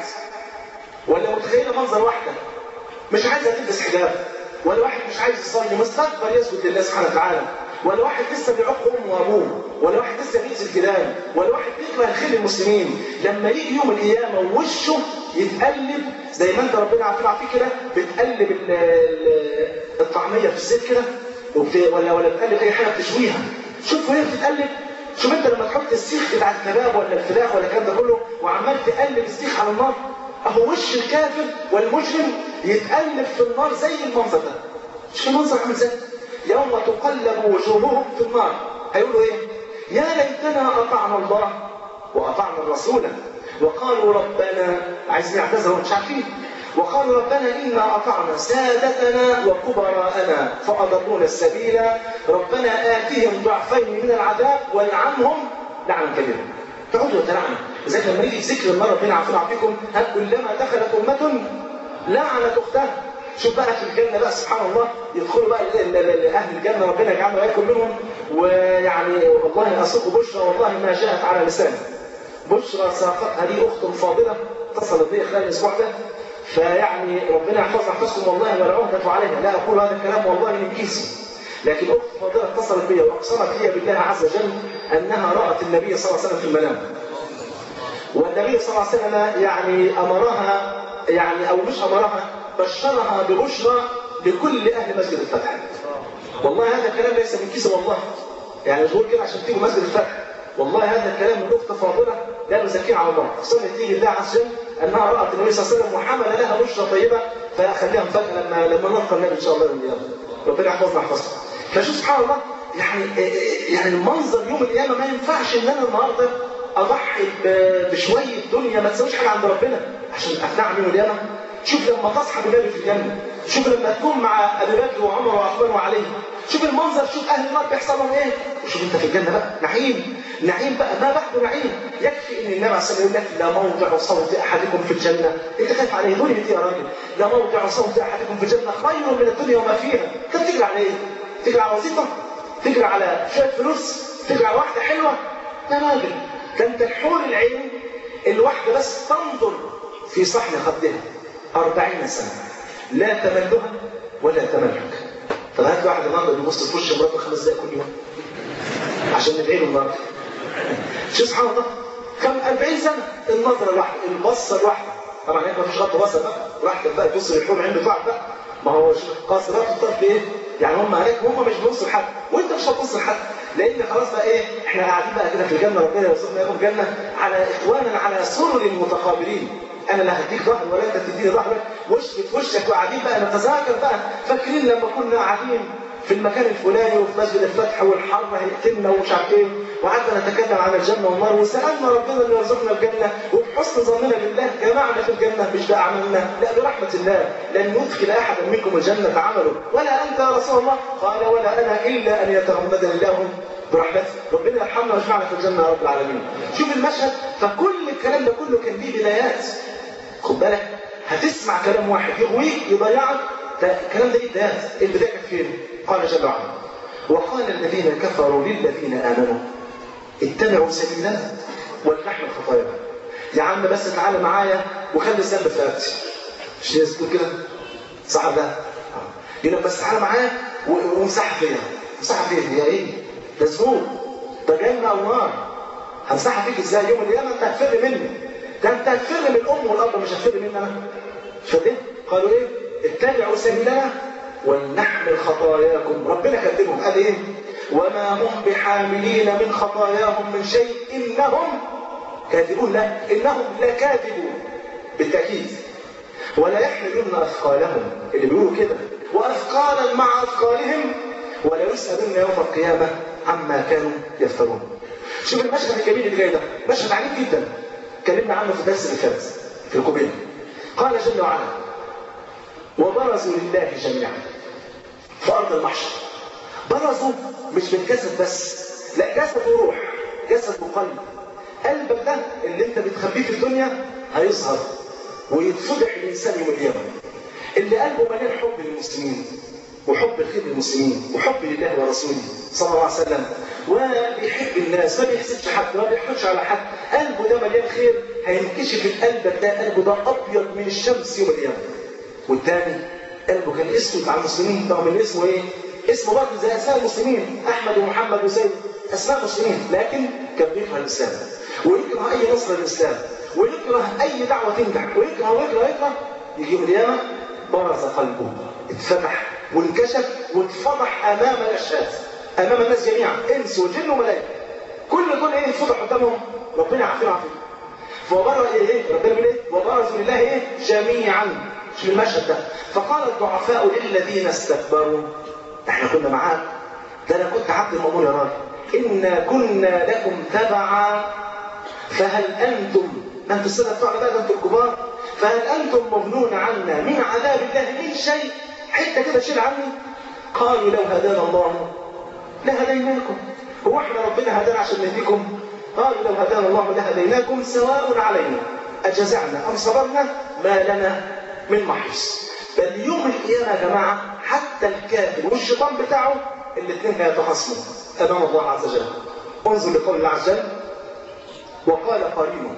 ولا متخيل منظر واحده مش عايزه تلبس حجاب ولا واحد مش عايز يصلي مستكبر يسجد لله سبحانه وتعالى ولا واحد لسه بيعق امه وابوه ولا واحد لسه بيأذي الجيران ولا واحد بيكره الخير المسلمين لما يجي يوم القيامه ووشه يتقلب زي ما انت ربنا عارفين عارفين كده بتقلب ال- ال- الطعميه في الزيت كده وبت... ولا ولا بتقلب اي حاجه بتشويها شوف وهي بتتقلب شوف انت لما تحط السيخ بتاع الكباب ولا الفراخ ولا الكلام ده كله وعمال تقلب السيخ على النار اهو وش الكافر والمجرم يتقلب في النار زي المنظر ده شوف المنظر عامل ازاي يوم تقلب وجوههم في النار هيقولوا ايه يا ليتنا اطعنا الله واطعنا الرسول وقالوا ربنا عايزين يعتذروا مش عارفين وقالوا ربنا انا اطعنا سادتنا وكبراءنا فاضلونا السبيل ربنا اتهم ضعفين من العذاب والعنهم لعنا كبيرا تقعدوا وتلعنوا زي لما يجي ذكر النار ربنا عافينا وعافيكم هل كلما دخلت امه لعنت اختها شوف بقى في الجنه بقى سبحان الله يدخلوا بقى ل- ل- ل- لاهل الجنه ربنا يجعلنا وياكم منهم ويعني والله اسوق بشرى والله ما جاءت على لساني بشرى ساقتها لي اخت فاضله اتصلت بي خلال الاسبوع ده فيعني ربنا يحفظنا يحفظكم والله ولا عهدة عليها لا اقول هذا الكلام والله من كيسي لكن اخت فاضله اتصلت بي واقسمت لي بالله عز وجل انها رات النبي صلى الله عليه وسلم في المنام والنبي صلى الله عليه وسلم يعني امرها يعني او مش امرها بشرها ببشرى لكل اهل مسجد الفتح والله هذا الكلام ليس من كيسه والله يعني مش بقول كده عشان تيجوا مسجد الفتح والله هذا الكلام من اخت فاضله لا نزكيه على الله صلت تيجي الله عز وجل انها رات النبي صلى الله عليه وسلم وحمل لها بشرى طيبه فخليها مفاجاه لما لما نلقى النبي ان شاء الله يوم القيامه ربنا يحفظنا يحفظكم فشوف سبحان الله يعني يعني المنظر يوم القيامه ما ينفعش ان انا النهارده اضحي ب- بشويه دنيا ما تساويش حاجه عند ربنا عشان اتنعم يوم القيامه شوف لما تصحى بالنبي في الجنه شوف لما تكون مع ابي بكر وعمر وعثمان وعلي شوف المنظر شوف اهل النار بيحصل لهم ايه وشوف انت في الجنه بقى نعيم نعيم بقى ما بعده نعيم يكفي ان النبي عليه الصلاه والسلام يقول لك لا موضع صوت احدكم في الجنه انت خايف عليه دنيا ايه يا راجل لا موضع صوت احدكم في الجنه خير من الدنيا وما فيها انت بتجري على ايه؟ تجري على وظيفه؟ تجري على شويه فلوس؟ تجري على واحده حلوه؟ يا راجل ده انت الحور العين الواحده بس تنظر في صحن خدها أربعين سنة لا تملها ولا تملك طب هات واحد النهارده بيبص في وش مراته خمس دقايق كل يوم عشان ندعي له النهارده شوف سبحان الله كم 40 سنه النظره الواحده البصه الواحده طبعا هناك مفيش غض بصر بقى راحتك بقى تبص للحور عند بعض بقى ما هو قاصرات الطرف ايه؟ يعني هم هناك هم مش بيبصوا لحد وانت مش هتبص لحد لان خلاص بقى ايه احنا قاعدين بقى كده في الجنه ربنا يرزقنا اياكم الجنه على اخوانا على سرر متقابلين انا لا هديك ظهر ولا انت تديني ظهرك وش في وشك وقاعدين بقى نتذاكر بقى فاكرين لما كنا قاعدين في المكان الفلاني وفي مسجد الفتح والحر هيقتلنا ومش عارف ايه وقعدنا نتكلم عن الجنه والنار وسالنا ربنا ان يرزقنا الجنه وبحسن ظننا بالله جمعنا في الجنه مش باعمالنا لا برحمه الله لن ندخل احدا منكم الجنه عمله ولا انت يا رسول الله قال ولا انا الا ان يتغمدني الله برحمته ربنا يرحمنا ويجمعنا في الجنه يا رب العالمين شوف المشهد فكل الكلام ده كله كان ليه بدايات خد بالك هتسمع كلام واحد يغويك يضيعك ده الكلام ده ايه بدايات البدايه كانت فين؟ قال جل وعلا وقال الذين كفروا للذين امنوا اتبعوا سبيلنا ولنحمل خطايانا يا عم بس تعالى معايا وخلي الذنب في رقبتي مش ناس تقول كده صح ده يقول لك بس تعالى معايا وامسحها فيا امسحها فيا هي ايه؟ ده ذنوب ده جنه او نار همسحها فيك ازاي يوم القيامه انت هتفر مني ده انت هتفر من الام والاب مش هتفر مني انا مش فاهم قالوا ايه؟ اتبعوا سبيلنا ولنحمل خطاياكم ربنا كذبهم قال ايه وما هم بحاملين من خطاياهم من شيء انهم كاذبون لا انهم لكاذبون بالتاكيد ولا يحملون اثقالهم اللي بيقولوا كده واثقالا مع اثقالهم ولا يسالون يوم القيامه عما كانوا يفترون شوف المشهد الجميل اللي جاي ده مشهد عنيف جدا اتكلمنا عنه في الدرس اللي فات في القبيله قال جل وعلا وبرزوا لله جميعا في ارض المحشر برزوا مش بالجسد بس لا جسد وروح جسد وقلب قلبك ده اللي انت بتخبيه في الدنيا هيظهر ويتفضح الانسان يوم القيامه اللي قلبه مليان حب للمسلمين وحب الخير للمسلمين وحب لله ورسوله صلى الله عليه وسلم وبيحب الناس ما بيحسدش حد ما بيحقدش على حد قلبه ده مليان خير هينكشف القلب ده قلبه ده ابيض من الشمس يوم القيامه والتاني قلبه كان اسود على المسلمين رغم ان اسمه ايه؟ اسمه برضه زي اسماء المسلمين احمد ومحمد وزيد اسماء مسلمين لكن كان بيكره الاسلام ويكره اي نصر للاسلام ويكره اي دعوه تنجح ويكره ويكره ويكره يجي يوم القيامه برز قلبه اتفتح وانكشف واتفضح امام الاشهاد امام الناس جميعا انس وجن وملائكه كل دول ايه يتفضح قدامهم ربنا يعافينا ويعافينا فبرز ايه ربنا بيقول ايه وبرزوا لله ايه جميعا في المشهد ده فقال الضعفاء للذين استكبروا احنا كنا معاك ده انا كنت عبد المأمور يا راجل إنا كنا لكم تبعا فهل أنتم أنتم السنة بتوع بقى أنتم الكبار فهل أنتم مغنون عنا من عذاب الله من شيء حتة كده شيل عني قالوا لو هدانا الله لهديناكم هو احنا ربنا هدانا عشان نهديكم قالوا لو هدانا الله لهديناكم سواء علينا أجزعنا أم صبرنا ما لنا من محيص بل يوم القيامة يا جماعة حتى الكافر والشيطان بتاعه الاثنين هيتخاصموا امام الله عز وجل انظر لقول الله عز وجل وقال قرينه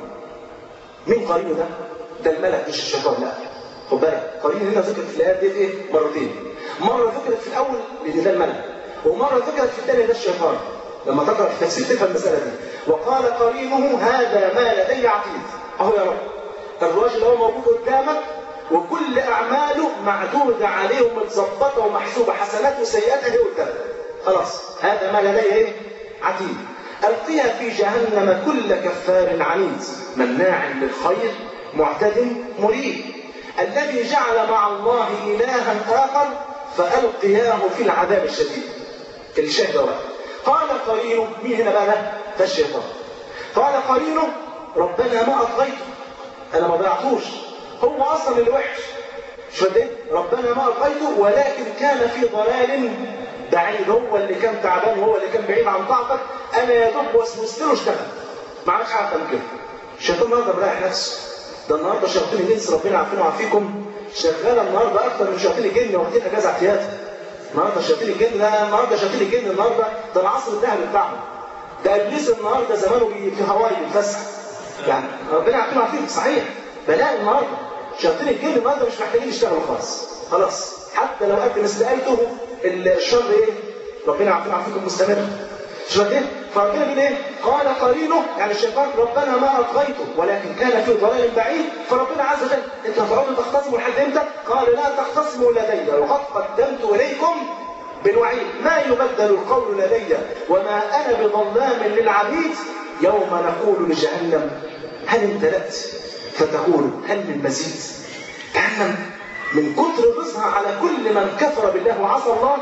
مين قرينه ده؟ ده الملك مش الشيطان لا خد بالك قرين هنا ذكرت في الايات دي ايه؟ مرتين مره ذكرت في الاول لان ده الملك ومره ذكرت في الثانيه ده الشيطان لما تقرا في التفسير تفهم المساله دي وقال قرينه هذا ما لدي عتيد اهو يا رب الراجل هو موجود قدامك وكل اعماله معدوده عليه ومتظبطه ومحسوبه حسنات وسيئات اهي قدامك خلاص هذا ما لدي ايه عتيد القيها في جهنم كل كفار عنيد مناع للخير معتد مريب الذي جعل مع الله الها اخر فالقياه في العذاب الشديد الشاهد واحد قال قرينه مين هنا بقى ده؟ ده الشيطان قال قرينه ربنا ما اطغيته انا ما ضيعتوش هو اصلا اللي وحش شو قد ربنا ما القيته ولكن كان في ضلال بعيد هو اللي كان تعبان وهو اللي كان بعيد عن طاعتك انا يا دوب وسوست له اشتغل ما عملش حاجه من كده الشيطان النهارده مريح نفسه ده النهارده شياطين الانس ربنا يعافينا ويعافيكم شغاله النهارده اكتر من شياطين الجن واخدين اجازه اعتيادي النهارده شياطين الجن ده النهارده شياطين الجن النهارده ده العصر الذهبي بتاعهم ده ابليس النهارده زمانه في هواي بيتفسح يعني ربنا يعافينا ويعافيكم صحيح بلاء النهارده شياطين الجن النهارده مش محتاجين يشتغلوا خالص خلاص حتى لو قدم استقالته الشر ايه ربنا يعافينا ويعافيكم مستمر شو ايه فربنا بيقول ايه قال قرينه يعني الشيطان ربنا ما اطغيته ولكن كان في ضلال بعيد فربنا عز وجل انت هتقعدوا تختصموا لحد امتى قال لا تختصموا لدي وقد قدمت اليكم بالوعيد ما يبدل القول لدي وما انا بظلام للعبيد يوم نقول لجهنم هل امتلأت فتقول هل من مزيد جهنم من كتر رزقها على كل من كفر بالله وعصى الله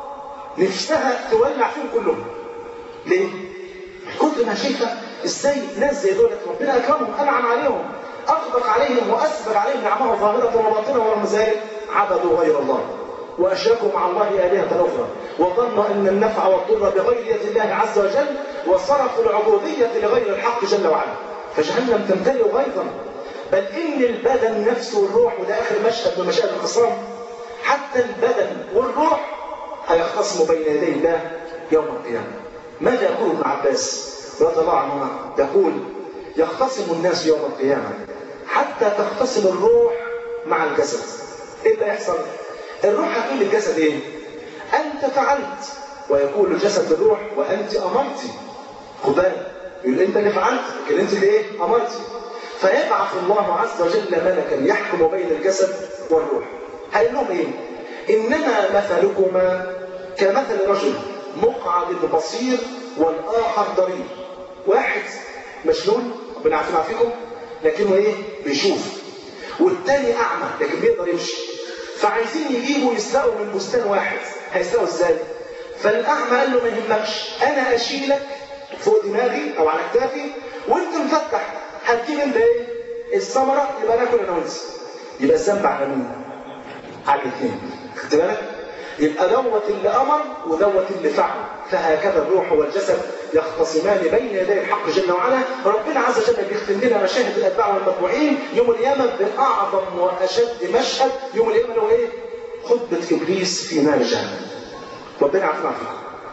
نفسها تولع فيهم كلهم ليه؟ كتر ما شايفه ازاي ناس زي دولت ربنا اكرمهم انعم عليهم اطبق عليهم واسبغ عليهم نعمه ظاهره وباطنه ورغم ذلك عبدوا غير الله واشركوا مع الله الهه اخرى وظنوا ان النفع والضر بغير يد الله عز وجل وصرفوا العبوديه لغير الحق جل وعلا فجهنم تمتلئ غيظا بل ان البدن نفسه والروح وده اخر مشهد من مشاهد الخصام حتى البدن والروح هيختصموا بين يدي الله يوم القيامه ماذا يقول ابن عباس رضي الله عنهما يقول يختصم الناس يوم القيامه حتى تختصم الروح مع الجسد ايه اللي يحصل الروح هتقول للجسد ايه انت فعلت ويقول الجسد للروح وانت امرتي خد بالك يقول انت اللي فعلت لكن انت اللي ايه امرتي فيبعث الله عز وجل ملكا يحكم بين الجسد والروح هيقول لهم ايه انما مثلكما كمثل رجل مقعد بصير والاخر ضرير واحد مشلول ربنا عارفين عارفيكم لكنه ايه بيشوف والتاني اعمى لكن بيقدر يمشي فعايزين يجيبوا يسرقوا من بستان واحد هيسرقوا ازاي فالاعمى قال له ما يهمكش انا اشيلك فوق دماغي او على كتافي وانت مفتح هتجيب انت ايه الثمره يبقى ناكل انا وانت يبقى الذنب على مين على الاثنين خدت بالك يبقى دوت اللي امر ودوت اللي فعل فهكذا الروح والجسد يختصمان بين يدي الحق جل وعلا ربنا عز وجل بيختم لنا مشاهد الاتباع والمتبوعين يوم القيامه باعظم واشد مشهد يوم القيامه اللي هو ايه؟ خطبه ابليس في نار جهنم ربنا عارفين عارفين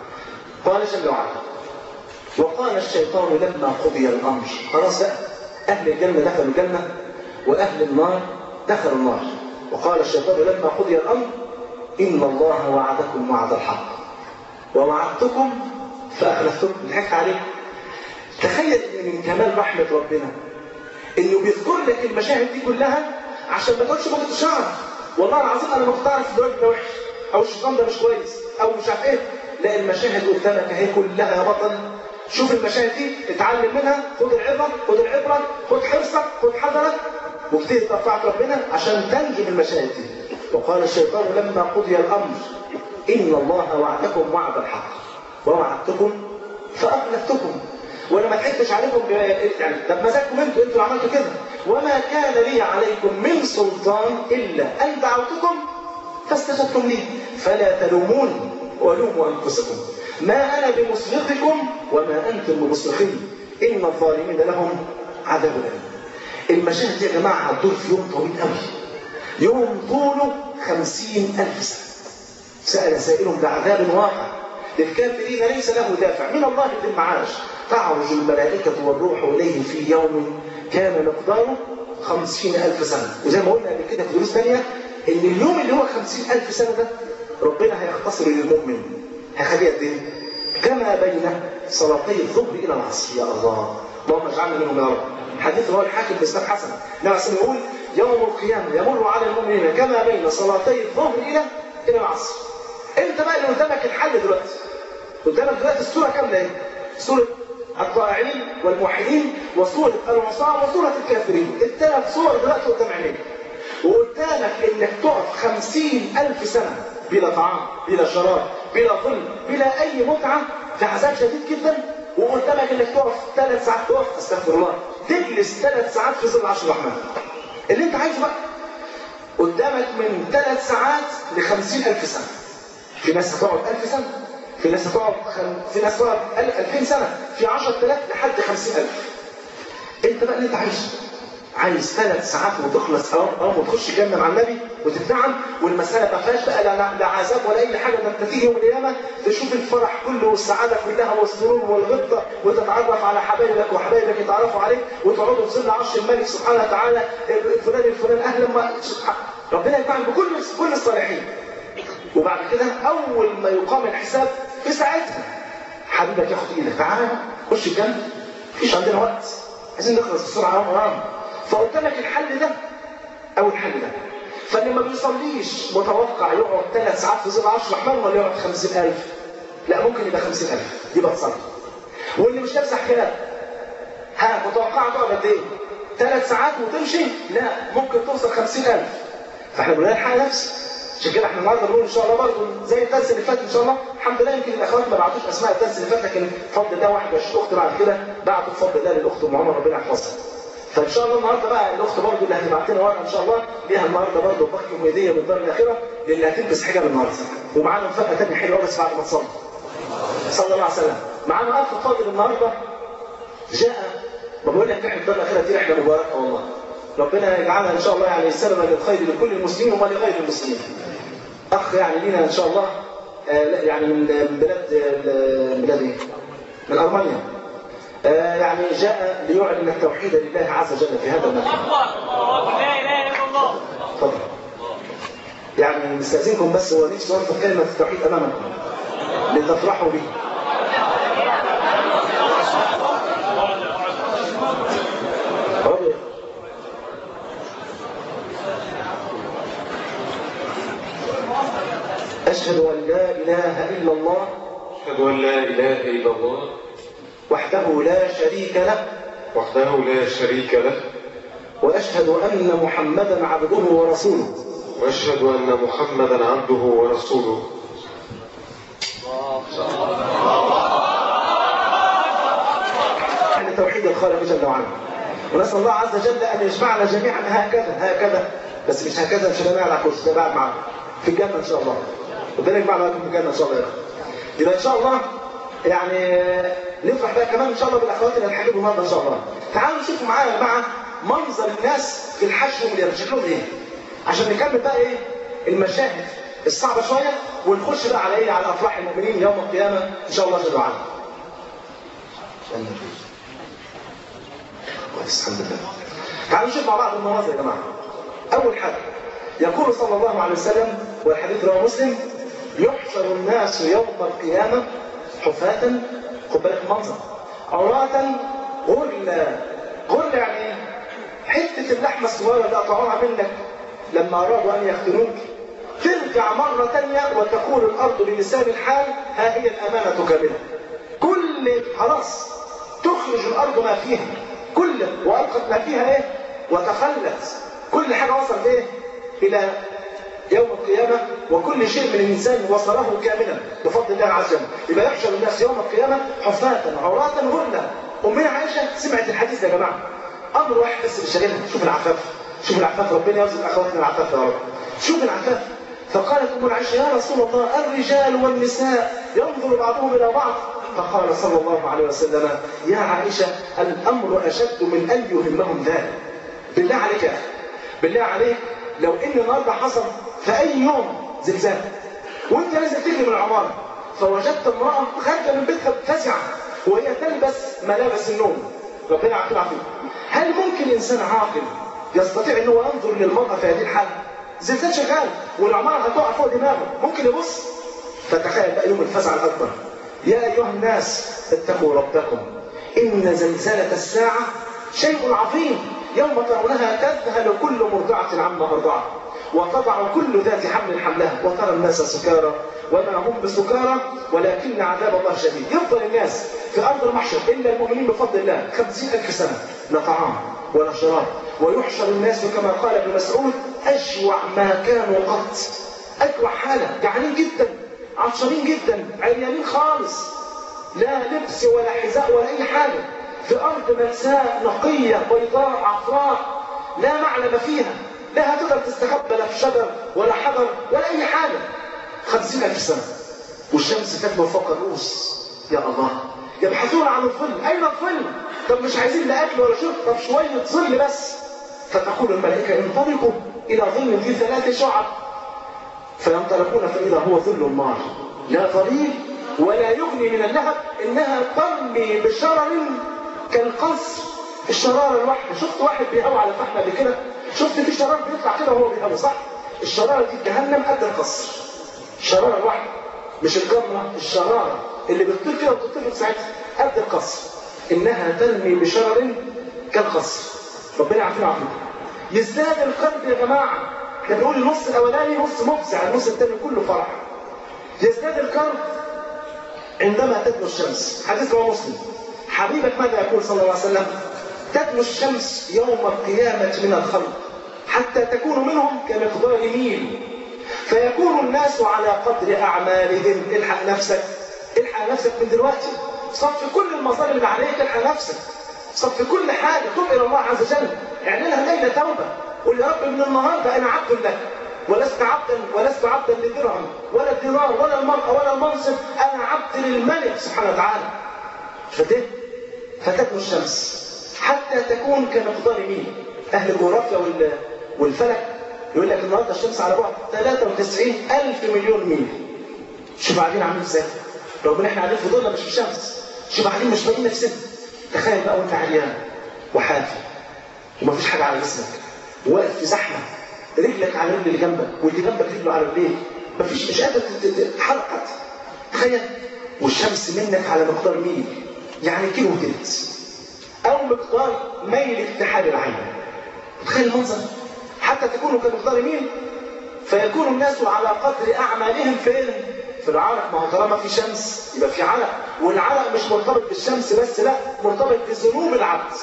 قال جل وعلا وقال الشيطان لما قضي الامر خلاص بقى اهل الجنه دخلوا الجنه واهل النار دخلوا النار وقال الشيطان لما قضي الامر ان الله وعدكم وعد الحق ووعدتكم فاخلفتكم ضحكت عليكم تخيل ان من كمال رحمه ربنا انه بيذكر لك المشاهد دي كلها عشان ما تقولش ما شعر والله العظيم انا ما كنت اعرف الراجل ده وحش او الشيطان ده مش كويس او مش عارف ايه لا المشاهد قدامك اهي كلها يا بطل شوف المشاهد دي اتعلم منها خد العبره خد العبره خد حرصك خد حذرك وابتدي طاعة ربنا عشان تنجو من المشاهد دي وقال الشيطان لما قضي الامر ان الله وعدكم وعد الحق ووعدتكم فاخلفتكم وانا ما ضحكتش عليكم ب... يعني ده بمزاجكم انتوا انتوا عملتوا كده وما كان لي عليكم من سلطان الا ان دعوتكم فاستجبتم لي فلا تلوموني ولوموا انفسكم ما انا بمصرخكم وما انتم بمصرخي ان الظالمين لهم عذاب اليم المشاهد دي يا جماعه هتدور في يوم طويل قوي يوم طوله خمسين ألف سنة سأل سائل بعذاب واقع للكافرين ليس له دافع من الله ذي المعاش تعرج الملائكة والروح إليه في يوم كان مقداره خمسين ألف سنة وزي ما قلنا قبل كده في دروس ثانية إن اليوم اللي هو خمسين ألف سنة ده ربنا هيختصر للمؤمن هيخليه قد إيه؟ كما بين صلاتي الظهر إلى العصر يا الله اللهم اجعلنا منهم يا رب حديث رواه الحاكم بإسناد حسن نعم يقول يوم القيامة يمر على المؤمنين كما بين صلاتي الظهر إلى إلى العصر أنت بقى اللي قدامك الحل دلوقتي قدامك دلوقتي السورة كاملة إيه؟ سورة الطائعين والموحدين وسورة العصاة وسورة الكافرين الثلاث صور دلوقتي قدام عينيك وقدامك انك تقف خمسين ألف سنة بلا طعام بلا شراب بلا ظل بلا أي متعة في عذاب شديد جدا وقدامك انك تقف ثلاث ساعات تقف استغفر الله تجلس ثلاث ساعات في ظل عرش الرحمن اللي انت عايزه بقى قدامك من ثلاث ساعات ل ألف سنة في ناس هتقعد ألف سنة في ناس هتقعد خم... في ناس هتقعد 2000 سنة في 10000 لحد 50000 انت بقى اللي انت عايزه عايز ثلاث ساعات وتخلص اه اه وتخش الجنه مع النبي وتتنعم والمساله ما فيهاش بقى لا لا عذاب ولا اي حاجه ده انت تيجي يوم القيامه تشوف الفرح كله والسعاده كلها والسرور والغبطه وتتعرف على حبايبك وحبايبك يتعرفوا عليك وتقعدوا في ظل عرش الملك سبحانه وتعالى الفلان الفلان اهلا ما ربنا ينفعك بكل كل الصالحين وبعد كده اول ما يقام الحساب في ساعتها حبيبك ياخد ايدك تعالى خش الجنه مفيش عندنا وقت عايزين نخلص بسرعه قوي قوي فقدامك الحل ده او الحل ده فاللي ما بيصليش متوقع يقعد ثلاث ساعات في ظل عرش الرحمن ولا يقعد 50000 لا ممكن يبقى 50000 يبقى تصلي واللي مش لابس حكايه ها متوقع تقعد قد ايه؟ ثلاث ساعات وتمشي؟ لا ممكن توصل 50000 فاحنا بنلاقي الحق نفسي عشان كده احنا النهارده بنقول ان شاء الله برضه زي الدرس اللي فات ان شاء الله الحمد لله يمكن الاخوات ما بعتوش اسماء الدرس اللي فات لكن بفضل الله 21 اخت بعد كده بعتوا بفضل الله للاخت ام عمر ربنا يحفظها فان شاء الله النهارده بقى الاخت برضه اللي هتبعت لنا ورقه ان شاء الله ليها النهارده برضه بخي هديه من الدار الاخره للي هتلبس حجاب النهارده ومعانا مفاجاه ثانيه حلوه بس بعد ما تصلي صلى الله عليه وسلم معانا اخ فاضل النهارده جاء بقول لك رحله الدار الاخره دي رحله مباركه والله ربنا يجعلها ان شاء الله يعني سببا للخير لكل المسلمين وما لغير المسلمين اخ يعني لينا ان شاء الله آه يعني من بلاد من بلاد ايه؟ من المانيا آه يعني جاء ليعلن التوحيد لله عز وجل في هذا المكان. لا اله الا الله. اتفضل. يعني نستاذنكم بس هو نفسي انطق كلمه التوحيد امامكم لتفرحوا به. رضي أشهد أن لا إله إلا الله أشهد أن لا إله إلا الله وحده لا شريك له وحده لا شريك له وأشهد أن محمدا عبده ورسوله وأشهد أن محمدا عبده ورسوله يعني توحيد الخالق جل وعلا ونسأل الله عز وجل أن يجمعنا جميعا هكذا هكذا بس مش هكذا مش هنعمل على كرسي ده بعد معانا في الجنة إن شاء الله ربنا يجمعنا معاكم في الجنة إن شاء الله يا أخي يبقى إن شاء الله يعني نفرح بقى كمان إن شاء الله بالأخوات اللي هنحجبهم النهارده إن شاء الله تعالوا نشوفوا معايا يا جماعة منظر الناس في الحج واليوم شكلهم إيه عشان نكمل بقى إيه المشاهد الصعبة شوية ونخش بقى على إيه على أفراح المؤمنين يوم القيامة إن شاء الله جل وعلا كويس الحمد لله تعالوا نشوف مع بعض المناظر يا جماعه اول حاجه يقول صلى الله عليه وسلم والحديث رواه مسلم يحشر الناس يوم القيامه حفاة خد بالك المنظر عراة غرلا غرلا يعني ايه؟ حته اللحمه الصغيره اللي قطعوها منك لما ارادوا ان يختنوك ترجع مرة تانية وتقول الأرض بلسان الحال ها هي الأمانة كاملة كل خلاص تخرج الأرض ما فيها كل وألقت ما فيها إيه وتخلت كل حاجة وصلت إيه إلى يوم القيامة وكل شيء من الإنسان وصله كاملا بفضل الله عز وجل يبقى يحشر الناس يوم القيامة حفاة عراة غرلا أمنا عائشة سمعت الحديث يا جماعة أمر واحد بس اللي شاغلها شوف العفاف شوف العفاف ربنا يرزق أخواتنا العفاف يا رب شوف العفاف فقالت أم عائشة يا رسول الله الرجال والنساء ينظر بعضهم إلى بعض فقال صلى الله عليه وسلم يا عائشة الأمر أشد من أن يهمهم ذلك بالله عليك يا أخي بالله عليك لو إن النهارده حصل في أي يوم زلزال وأنت لازم تجري من العمارة فوجدت امرأة خارجة من بيتها فزعة وهي تلبس ملابس النوم ربنا يعافينا ويعافيك هل ممكن إنسان عاقل يستطيع أن هو ينظر للمرأة في هذه الحالة زلزال شغال والعمارة هتقع فوق دماغه ممكن يبص فتخيل بقى يوم الفزع الأكبر يا أيها الناس اتقوا ربكم إن زلزلة الساعة شيء عظيم يوم ترونها تذهل كل مرضعة عما أرضعت وتضع كل ذات حمل حملها وترى الناس سكارى وما هم بسكارى ولكن عذاب الله شديد يفضل الناس في أرض المحشر إلا المؤمنين بفضل الله خمسين ألف سنة لا طعام ولا شراب ويحشر الناس كما قال ابن مسعود أجوع ما كانوا قط أجوع حالة جعانين جدا عطشانين جدا عريانين خالص لا لبس ولا حذاء ولا أي حاجة في أرض مأساة نقية بيضاء عفراء لا معلم فيها لا هتقدر تستخبى لا في شجر ولا حجر ولا أي حاجة خمسين ألف سنة والشمس تكبر فوق الرؤوس يا الله يبحثون عن الظل أين الظل؟ طب مش عايزين لا أكل ولا شرب طب شوية ظل بس فتقول الملائكة انطلقوا إلى ظل ذي ثلاث شعب فينطلقون فإذا هو ظل النار لا ظليل ولا يغني من اللهب إنها ترمي بشرر كالقصر الشرارة الواحدة شفت واحد بيهوى على فحم قبل كده شفت في شرار بيطلع كده وهو بيهوى صح الشرارة دي جهنم قد القصر الشرارة الواحدة مش الجمرة الشرارة اللي بتطير كده وتطير في ساعتها قد القصر إنها ترمي بشرر كالقصر ربنا يعافينا ويعافيكم يزداد القلب يا جماعة احنا بنقول النص الأولاني نص مفزع النص الثاني كله فرح يزداد القلب عندما تدنو الشمس حديث رواه مسلم حبيبك ماذا يقول صلى الله عليه وسلم تدنو الشمس يوم القيامة من الخلق حتى تكون منهم كمقدار ميل فيكون الناس على قدر أعمالهم الحق نفسك الحق نفسك من دلوقتي صف كل المظالم اللي عليك الحق نفسك صف كل حاجة تب إلى الله عز وجل اعملها ليلة توبة قل يا رب من النهاردة أنا عبد لك ولست عبدا ولست عبدا للدرهم ولا الدينار ولا المرأة ولا المنصب أنا عبد للملك سبحانه وتعالى فتيه فتتنو الشمس حتى تكون كمقدار ميل أهل الجغرافيا وال... والفلك يقول لك النهارده الشمس على بعد 93 ألف مليون ميل شوف قاعدين عاملين ازاي رغم ان احنا قاعدين في ضلة مش في الشمس شوف قاعدين مش باقيين نفسنا تخيل بقى وانت عريان وحافي ومفيش حاجة على جسمك واقف في زحمة رجلك على رجل اللي جنبك واللي جنبك رجله على رجليك مفيش مش قادر تتحرك حتى تخيل والشمس منك على مقدار ميل يعني كيلو تلت او مقدار ميل اكتحال العين تخيل المنظر حتى تكونوا كمقدار ميل فيكون الناس على قدر اعمالهم فين في العرق ما هو طالما في شمس يبقى في عرق والعرق مش مرتبط بالشمس بس لا مرتبط بذنوب العبد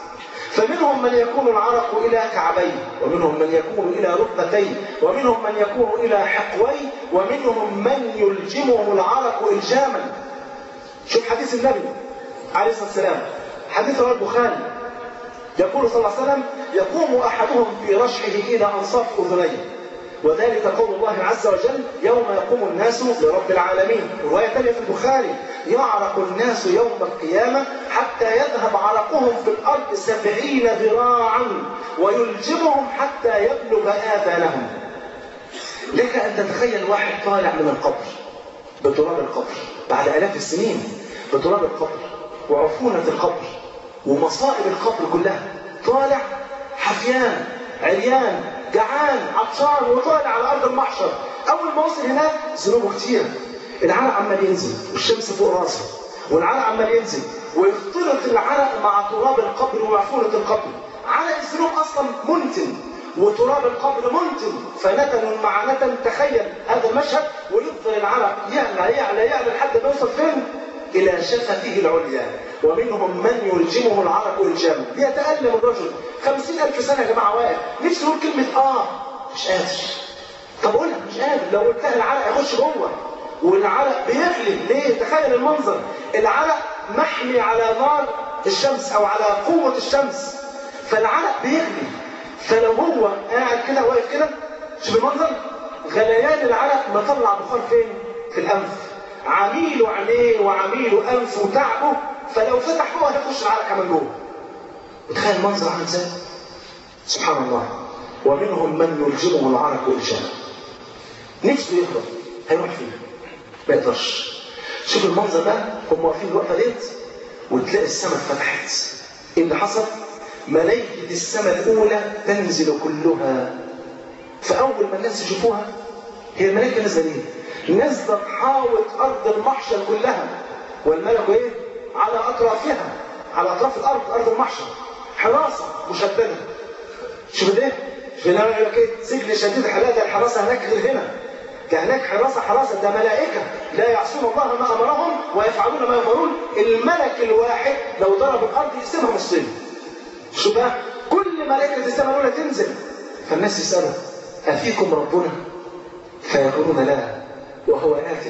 فمنهم من يكون العرق إلى كعبيه ومنهم من يكون إلى ركبتيه ومنهم من يكون إلى حقويه ومنهم من يلجمهم العرق إلجاما شوف حديث النبي عليه الصلاة والسلام حديث رواه البخاري يقول صلى الله عليه وسلم يقوم أحدهم في رشحه إلى أنصاف أذنيه وذلك قول الله عز وجل يوم يقوم الناس لرب العالمين رواية ثانية في البخاري يعرق الناس يوم القيامة حتى يذهب عرقهم في الأرض سبعين ذراعا ويلجمهم حتى يبلغ آذانهم لك أن تتخيل واحد طالع من القبر بتراب القبر بعد آلاف السنين بتراب القبر وعفونة القبر ومصائب القبر كلها طالع حفيان عريان جعان عطشان وطالع على ارض المحشر اول ما وصل هناك ذنوبه كتير العرق عمال ينزل والشمس فوق راسه والعرق عمال ينزل ويختلط العرق مع تراب القبر وعفونه القبر عرق الذنوب اصلا منتن وتراب القبر منتن فنتن مع نتن تخيل هذا المشهد ويفضل العرق يعلى يعلى يعلى لحد ما يوصل فين؟ إلى شفته العليا ومنهم من يلجمه العرق إلجاما ليتألم الرجل خمسين ألف سنة يا جماعة واقف نفسه يقول كلمة آه مش قادر طب قولها مش قادر لو قلتها العرق يخش جوه والعرق بيغلي ليه تخيل المنظر العرق محمي على نار الشمس أو على قوة الشمس فالعرق بيغلي فلو هو قاعد كده واقف كده شوف المنظر غليان العرق مطلع بخار فين؟ في الأنف عميل عينيه وعميل انفه وتعبه فلو فتح هو هيخش العرق كمان جوه وتخيل المنظر عامل ازاي سبحان الله ومنهم من يلجمه العرق والجام نفسه يهرب هيروح فين ما يقدرش شوف المنظر ده هم واقفين الوقفه ديت وتلاقي السماء اتفتحت ايه اللي حصل ملائكه السماء الاولى تنزل كلها فاول ما الناس يشوفوها هي الملائكه نازله ليه نزلت حاوط ارض المحشر كلها والملك ايه على اطرافها على اطراف الارض ارض المحشر حراسه مشدده شوف ده في هنا يقول لك ايه سجن شديد الحلاقه الحراسه هناك غير هنا ده هناك حراسه حراسه ده ملائكه لا يعصون الله ما امرهم ويفعلون ما يؤمرون الملك الواحد لو ضرب الارض يقسمها نصين شوف بقى كل ملائكه السماء الاولى تنزل فالناس يسالوا افيكم ربنا فيقولون لا وهو آت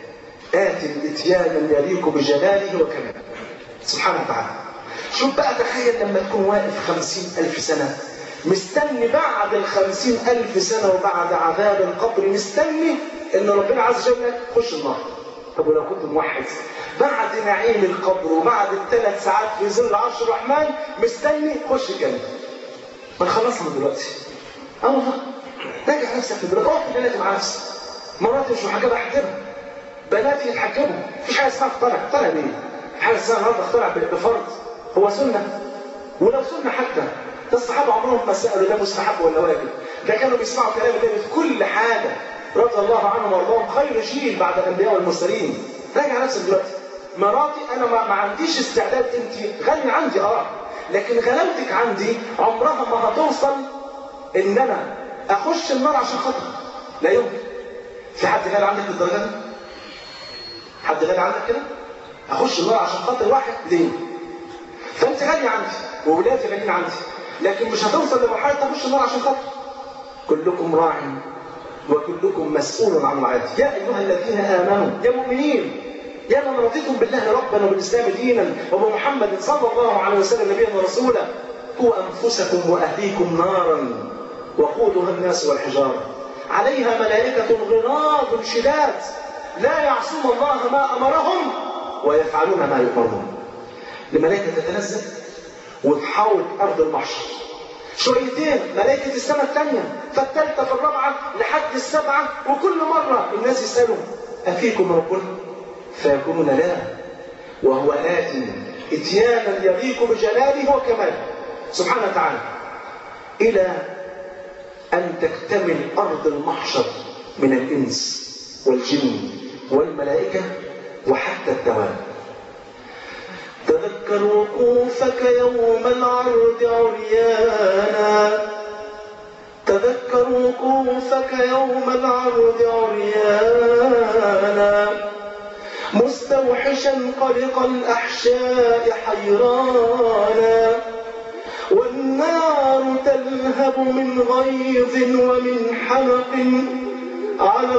آت إتيانا يليق بجلاله وكماله سبحانه وتعالى شوف بقى تخيل لما تكون واقف خمسين ألف سنة مستني بعد الخمسين ألف سنة وبعد عذاب القبر مستني إن ربنا عز وجل يخش النار طب ولو كنت موحد بعد نعيم القبر وبعد الثلاث ساعات في ظل عرش الرحمن مستني خش الجنة ما نخلصها من دلوقتي اه والله راجع نفسك من دلوقتي اقف ليلة مع نفسك مراتي مش محجبه احجبها بناتي يتحجبوا مفيش حاجه اسمها اخترع اخترع ليه؟ حاجه اسمها النهارده اخترع بفرض هو سنه ولو سنه حتى ده الصحابه عمرهم ما سالوا ده مستحب ولا واجب ده كانوا بيسمعوا كلام النبي في كل حاجه رضي الله عنهم وارضاهم خير جيل بعد الانبياء والمرسلين راجع نفسك دلوقتي مراتي انا ما, ما عنديش استعداد انت غني عندي اه لكن غلاوتك عندي عمرها ما هتوصل ان انا اخش النار عشان خاطر لا يمكن في حد غالي عندك للدرجه دي؟ حد غالي عندك كده؟ اخش النار عشان خاطر واحد ليه؟ فانت غالي عندي وولادي غاليين عندي لكن مش هتوصل لمرحله تخش النار عشان خاطر كلكم راع وكلكم مسؤول عن رعايته يا ايها الذين امنوا يا مؤمنين يا من رضيتم بالله ربا وبالاسلام دينا وبمحمد صلى الله عليه وسلم نبيا ورسولا قوا انفسكم واهليكم نارا وقودها الناس والحجاره عليها ملائكه غلاظ شداد لا يعصون الله ما امرهم ويفعلون ما يؤمرون الملائكه تتنزل وتحاول ارض المحشر شويتين ملائكة السماء الثانية فالثالثة فالرابعة لحد السبعة وكل مرة الناس يسألوا أفيكم ربنا فيقولون لا وهو آت إتيانا يليق بجلاله وكماله سبحانه وتعالى إلى أن تكتمل أرض المحشر من الإنس والجن والملائكة وحتى الدواب تذكر وقوفك يوم العرض عريانا تذكر وقوفك يوم العرض عريانا مستوحشا قلق الأحشاء حيرانا والنار تلهب من غيظ ومن حمق على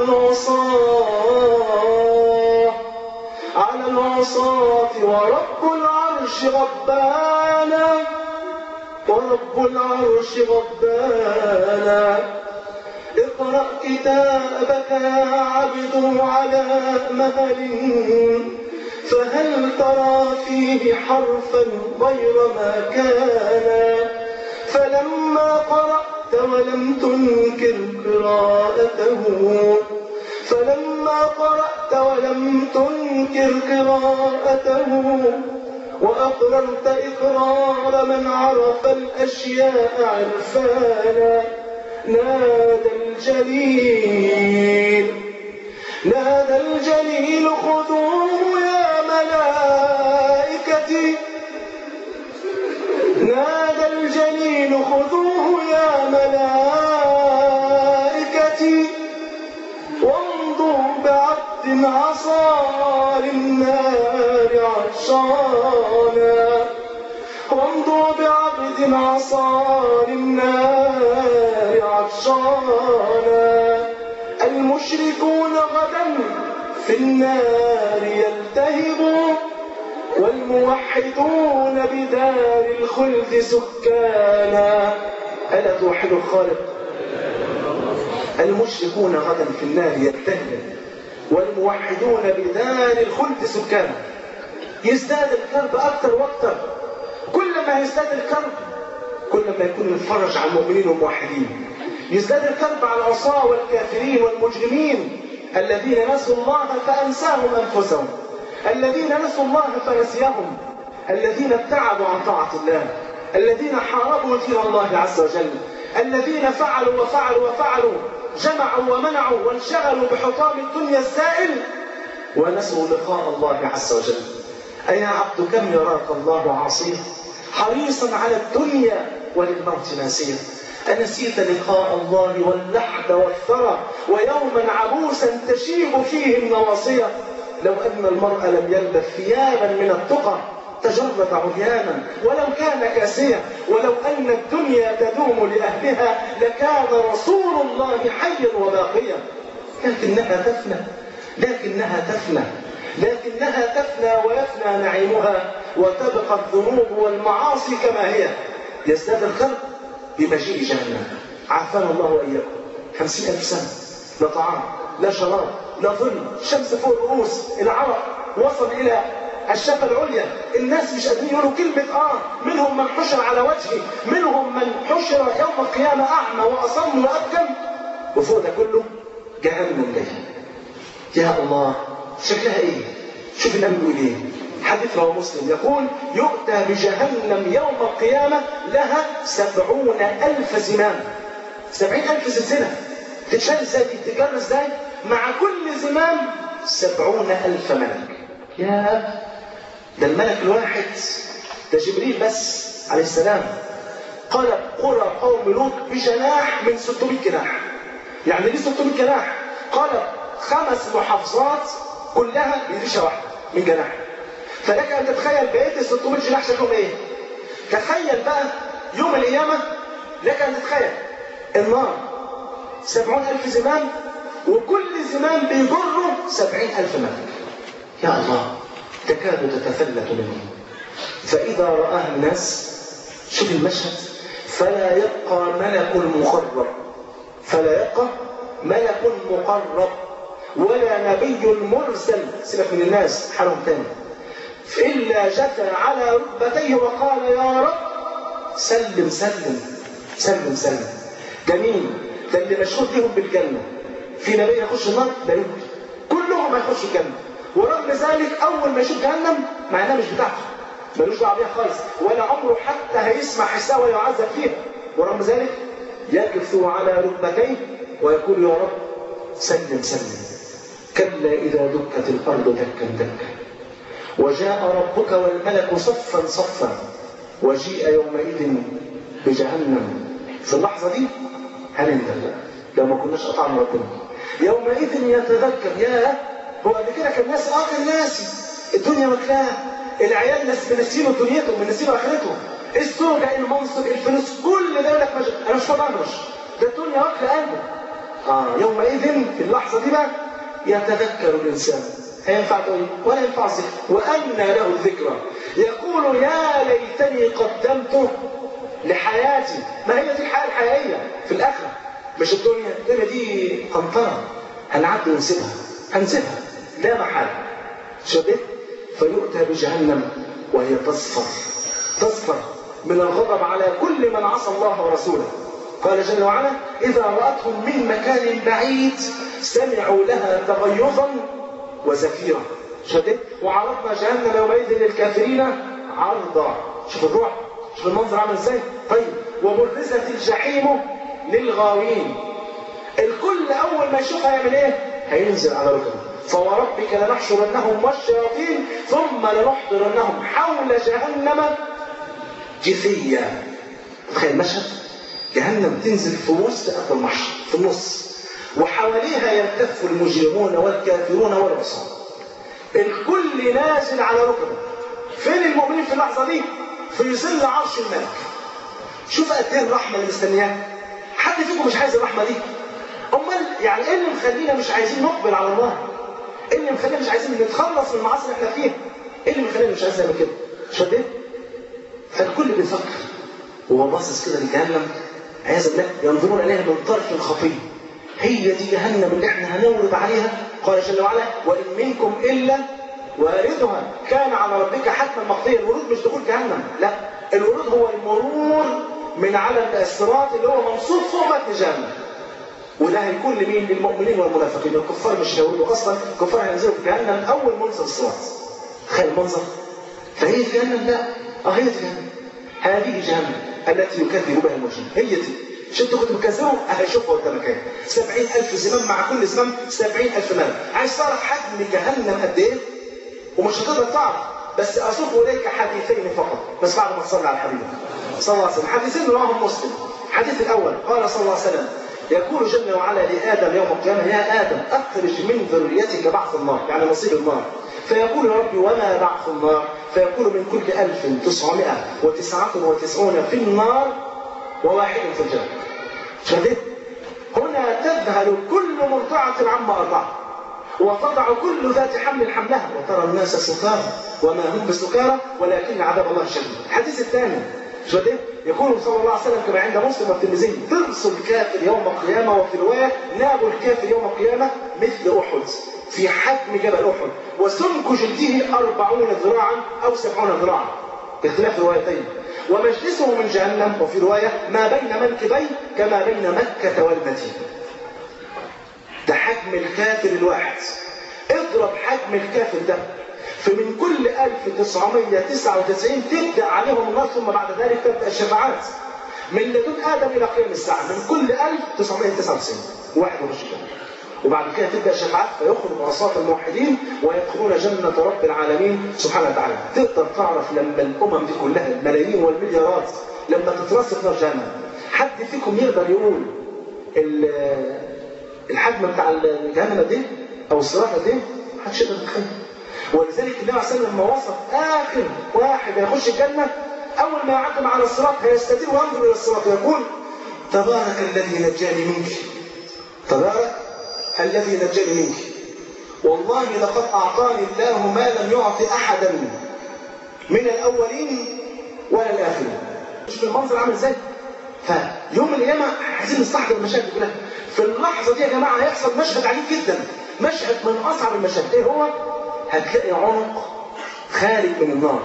العصاه على العصاة ورب العرش غبانا ورب العرش غبانا اقرأ كتابك يا عبد على مهل فهل ترى فيه حرفا غير ما كان فلما قرأت ولم تنكر قراءته فلما قرأت ولم تنكر قراءته وأقررت إقرار من عرف الأشياء عرفانا نادى الجليل نادى الجليل خذوه يا ملائكتي نادى الجليل خذوه يا ملائكتي وامضوا بعبد عصى للنار عطشانا وامضوا بعبد عصى للنار عطشانا المشركون غدا في النار يلتهبون والموحدون بدار الخلد سكانا ألا توحد الخالق المشركون غدا في النار يلتهبون والموحدون بدار الخلد سكانا يزداد الكرب أكثر وأكثر كل ما يزداد الكرب كل ما يكون الفرج على المؤمنين والموحدين يزداد الكرب على العصاة والكافرين والمجرمين الذين نسوا الله فأنساهم أنفسهم الذين نسوا الله فنسيهم الذين ابتعدوا عن طاعة الله الذين حاربوا دين الله عز وجل الذين فعلوا وفعلوا وفعلوا جمعوا ومنعوا وانشغلوا بحطام الدنيا الزائل ونسوا لقاء الله عز وجل أيا عبد كم يراك الله عصيا حريصا على الدنيا وللموت ناسيا أنسيت لقاء الله واللحد والثرى ويوما عبوسا تشيب فيه النواصية لو أن المرء لم يلبث ثيابا من التقى تجرد عريانا ولو كان كاسيا ولو أن الدنيا تدوم لأهلها لكان رسول الله حيا وباقيا لكنها تفنى لكنها تفنى لكنها تفنى ويفنى نعيمها وتبقى الذنوب والمعاصي كما هي يزداد الخلق بمجيء جهنم عافانا الله وإياكم خمسين ألف سنة لا طعام لا شراب لا ظل شمس فوق الرؤوس العرق وصل إلى الشفة العليا الناس مش قادرين يقولوا كلمة آه منهم من حشر على وجهه منهم من حشر يوم القيامة أعمى وأصم وأبكم وفوق ده كله جهنم ليه يا الله شكلها ايه شوف النبي بيقول ايه حديث رواه مسلم يقول يؤتى بجهنم يوم القيامة لها سبعون ألف زمام سبعين ألف سلسلة تتشال ازاي تتجر ازاي مع كل زمام سبعون ألف ملك يا ده الملك الواحد ده جبريل بس عليه السلام قلب قرى قوم لوط بجناح من 600 جناح يعني ليه 600 جناح قلب خمس محافظات كلها بريشه واحده من جناح فلك ان تتخيل بقيه ال 600 جناح شكلهم ايه تخيل بقى يوم القيامه لك ان تتخيل النار سبعون ألف زمام وكل زمام بيجره سبعين ألف ملك يا الله تكاد تتفلت منه فإذا رآها الناس شوف المشهد فلا يبقى ملك مقرب فلا يبقى ملك مقرب ولا نبي مرسل سيبك من الناس حالهم تاني إلا جثى على ركبتيه وقال يا رب سلم سلم سلم سلم ده مين؟ ده اللي مشهود لهم بالجنة في نبي يخش النار لا يمكن كلهم هيخشوا الجنة ورغم ذلك أول ما يشوف جهنم مع إنها مش بتاعته ملوش دعوه بيها خالص ولا عمره حتى هيسمع حسها ويعذب فيها ورغم ذلك يكف على ركبتيه ويقول يا رب سلم سلم كلا إذا دكت الأرض دكا دكا وجاء ربك والملك صفا صفا وجيء يومئذ بجهنم في اللحظة دي هنندم لو ما كناش أطعنا ربنا يومئذ يتذكر يا هو قبل كده كان ناس اه كان ناسي الدنيا مكلاها العيال ناس منسينه دنيتهم منسينه اخرتهم الزوجة المنصب الفلوس كل ده يقول لك مش... انا مش فاضي ده الدنيا واكله قلبه اه يومئذ في اللحظه دي بقى يتذكر الانسان هينفع تقول ولا ينفع ذكر وأنى له الذكرى يقول يا ليتني قدمت لحياتي ما هي دي الحياة الحقيقية في الآخرة مش الدنيا الدنيا دي قنطرة هنعدي ونسيبها هنسيبها لا محالة شبه فيؤتى بجهنم وهي تصفر تصفر من الغضب على كل من عصى الله ورسوله قال جل وعلا إذا رأتهم من مكان بعيد سمعوا لها تغيظا وزفيرا شدد وعرضنا جهنم يومئذ للكافرين عرضا شوف الروح شوف المنظر عامل ازاي طيب وبرزت الجحيم للغاوين الكل اول ما يشوفها يعمل ايه هينزل على ركبه فوربك لنحشرنهم والشياطين ثم لنحضرنهم حول جهنم جثيا تخيل المشهد جهنم تنزل في وسط ارض المحشر في النص وحواليها يلتف المجرمون والكافرون والعصاة الكل نازل على ركبه فين المؤمنين في اللحظه دي في ظل عرش الملك شوف قد ايه الرحمه اللي مستنياها حد فيكم مش عايز الرحمه دي امال يعني ايه اللي مخلينا مش عايزين نقبل على الله ايه اللي مخلينا مش عايزين نتخلص من المعاصي اللي احنا فيها ايه اللي مخلينا مش عايزين نعمل كده شديد فالكل بيفكر وهو باصص كده لجهنم عياذا بالله ينظرون اليها من طرف خفي هي دي جهنم اللي احنا هنورد عليها قال جل وعلا وان منكم الا واردها كان على ربك حتما مقضيا الورود مش دخول جهنم لا الورود هو المرور من على الصراط اللي هو منصوب فوق متن جهنم وده هيكون لمين؟ للمؤمنين والمنافقين، الكفار مش هيوردوا اصلا، الكفار هينزلوا في جهنم اول منزل الصراط. تخيل المنظر. فهي في جهنم؟ لا، اه هي في جهنم. هذه جهنم التي يكذب بها المجرمين، هي دي. مش انتوا كنتوا بتكذبوا؟ هشوفها قدامك اهي. 70000 زمام مع كل زمام 70000 ملك. عايز تعرف حجم جهنم قد ايه؟ ومش هتقدر تعرف بس اصف اليك حديثين فقط بس بعد ما تصلي على الحبيب صلى الله عليه وسلم حديثين رواهم مسلم الحديث الاول قال صلى الله عليه وسلم يقول جل وعلا لادم يوم القيامه يا ادم اخرج من ذريتك بعث النار يعني نصيب النار فيقول يا ربي وما بعث النار فيقول من كل ألف تسعمائة وتسعة وتسعون في النار وواحد في الجنة شديد هنا تذهل كل مرضعة عما أرضعت وتضع كل ذات حمل حملها وترى الناس سكارى وما هم بسكارى ولكن عذاب الله شديد الحديث الثاني شو ده يقول صلى الله عليه وسلم كما عند مسلم والترمذي ترس الكافر يوم القيامه وفي روايه ناب الكافر يوم القيامه مثل احد في حجم جبل احد وسمك جلده أربعون ذراعا او سبعون ذراعا باختلاف روايتين ومجلسه من جهنم وفي روايه ما بين منكبيه كما بين مكه والمدينه ده حجم الكافر الواحد اضرب حجم الكافر ده فمن كل 1999 تبدا عليهم النار ثم بعد ذلك تبدا الشفاعات من لدن ادم الى قيام الساعه من كل 1999 وواحد يخش الجنه وبعد كده تبدا شفاعات فيخرج عصاة الموحدين ويدخلون جنة رب العالمين سبحانه وتعالى تقدر تعرف لما الأمم دي كلها الملايين والمليارات لما تترصف نار جهنم حد فيكم يقدر يقول ال- الحجم بتاع جهنم قد ايه؟ او الصراط قد ايه؟ محدش يقدر يتخيل ولذلك النبي عليه الصلاه والسلام لما وصف اخر واحد هيخش الجنه اول ما يعدم على الصراط هيستدير وينظر الى الصراط ويقول تبارك الذي نجاني منك تبارك الذي نجاني منك والله لقد اعطاني الله ما لم يعط احدا من الاولين ولا الاخرين شوف المنظر عامل ازاي فيوم القيامه عايزين نستحضر المشاهد دي كلها في اللحظه دي يا جماعه هيحصل مشهد عجيب جدا مشهد من اصعب المشاهد ايه هو هتلاقي عنق خارج من النار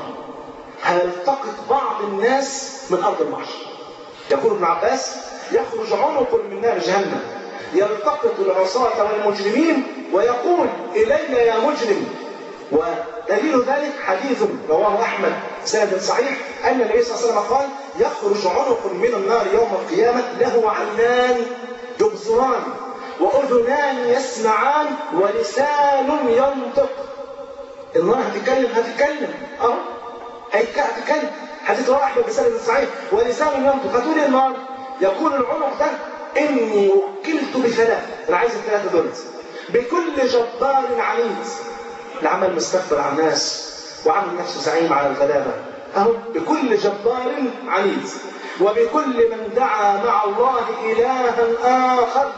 هيلتقط بعض الناس من ارض المحشر يقول ابن عباس يخرج عنق من نار جهنم يلتقط العصاة والمجرمين ويقول إلينا يا مجرم ودليل ذلك حديث رواه أحمد سند صحيح أن النبي صلى الله عليه وسلم قال يخرج عنق من النار يوم القيامة له عينان يبصران وأذنان يسمعان ولسان ينطق النار هتتكلم هتتكلم أهو هيك- هتتكلم حديث رواه أحمد بسند صحيح ولسان ينطق هتقول إيه النار يقول العنق ده إني وكلت بثلاث أنا عايز الثلاثة دول بكل جبار عنيد العمل مستكبر على الناس وعامل نفسه زعيم على الغلابة أهو بكل جبار عنيد وبكل من دعا مع الله إلها آخر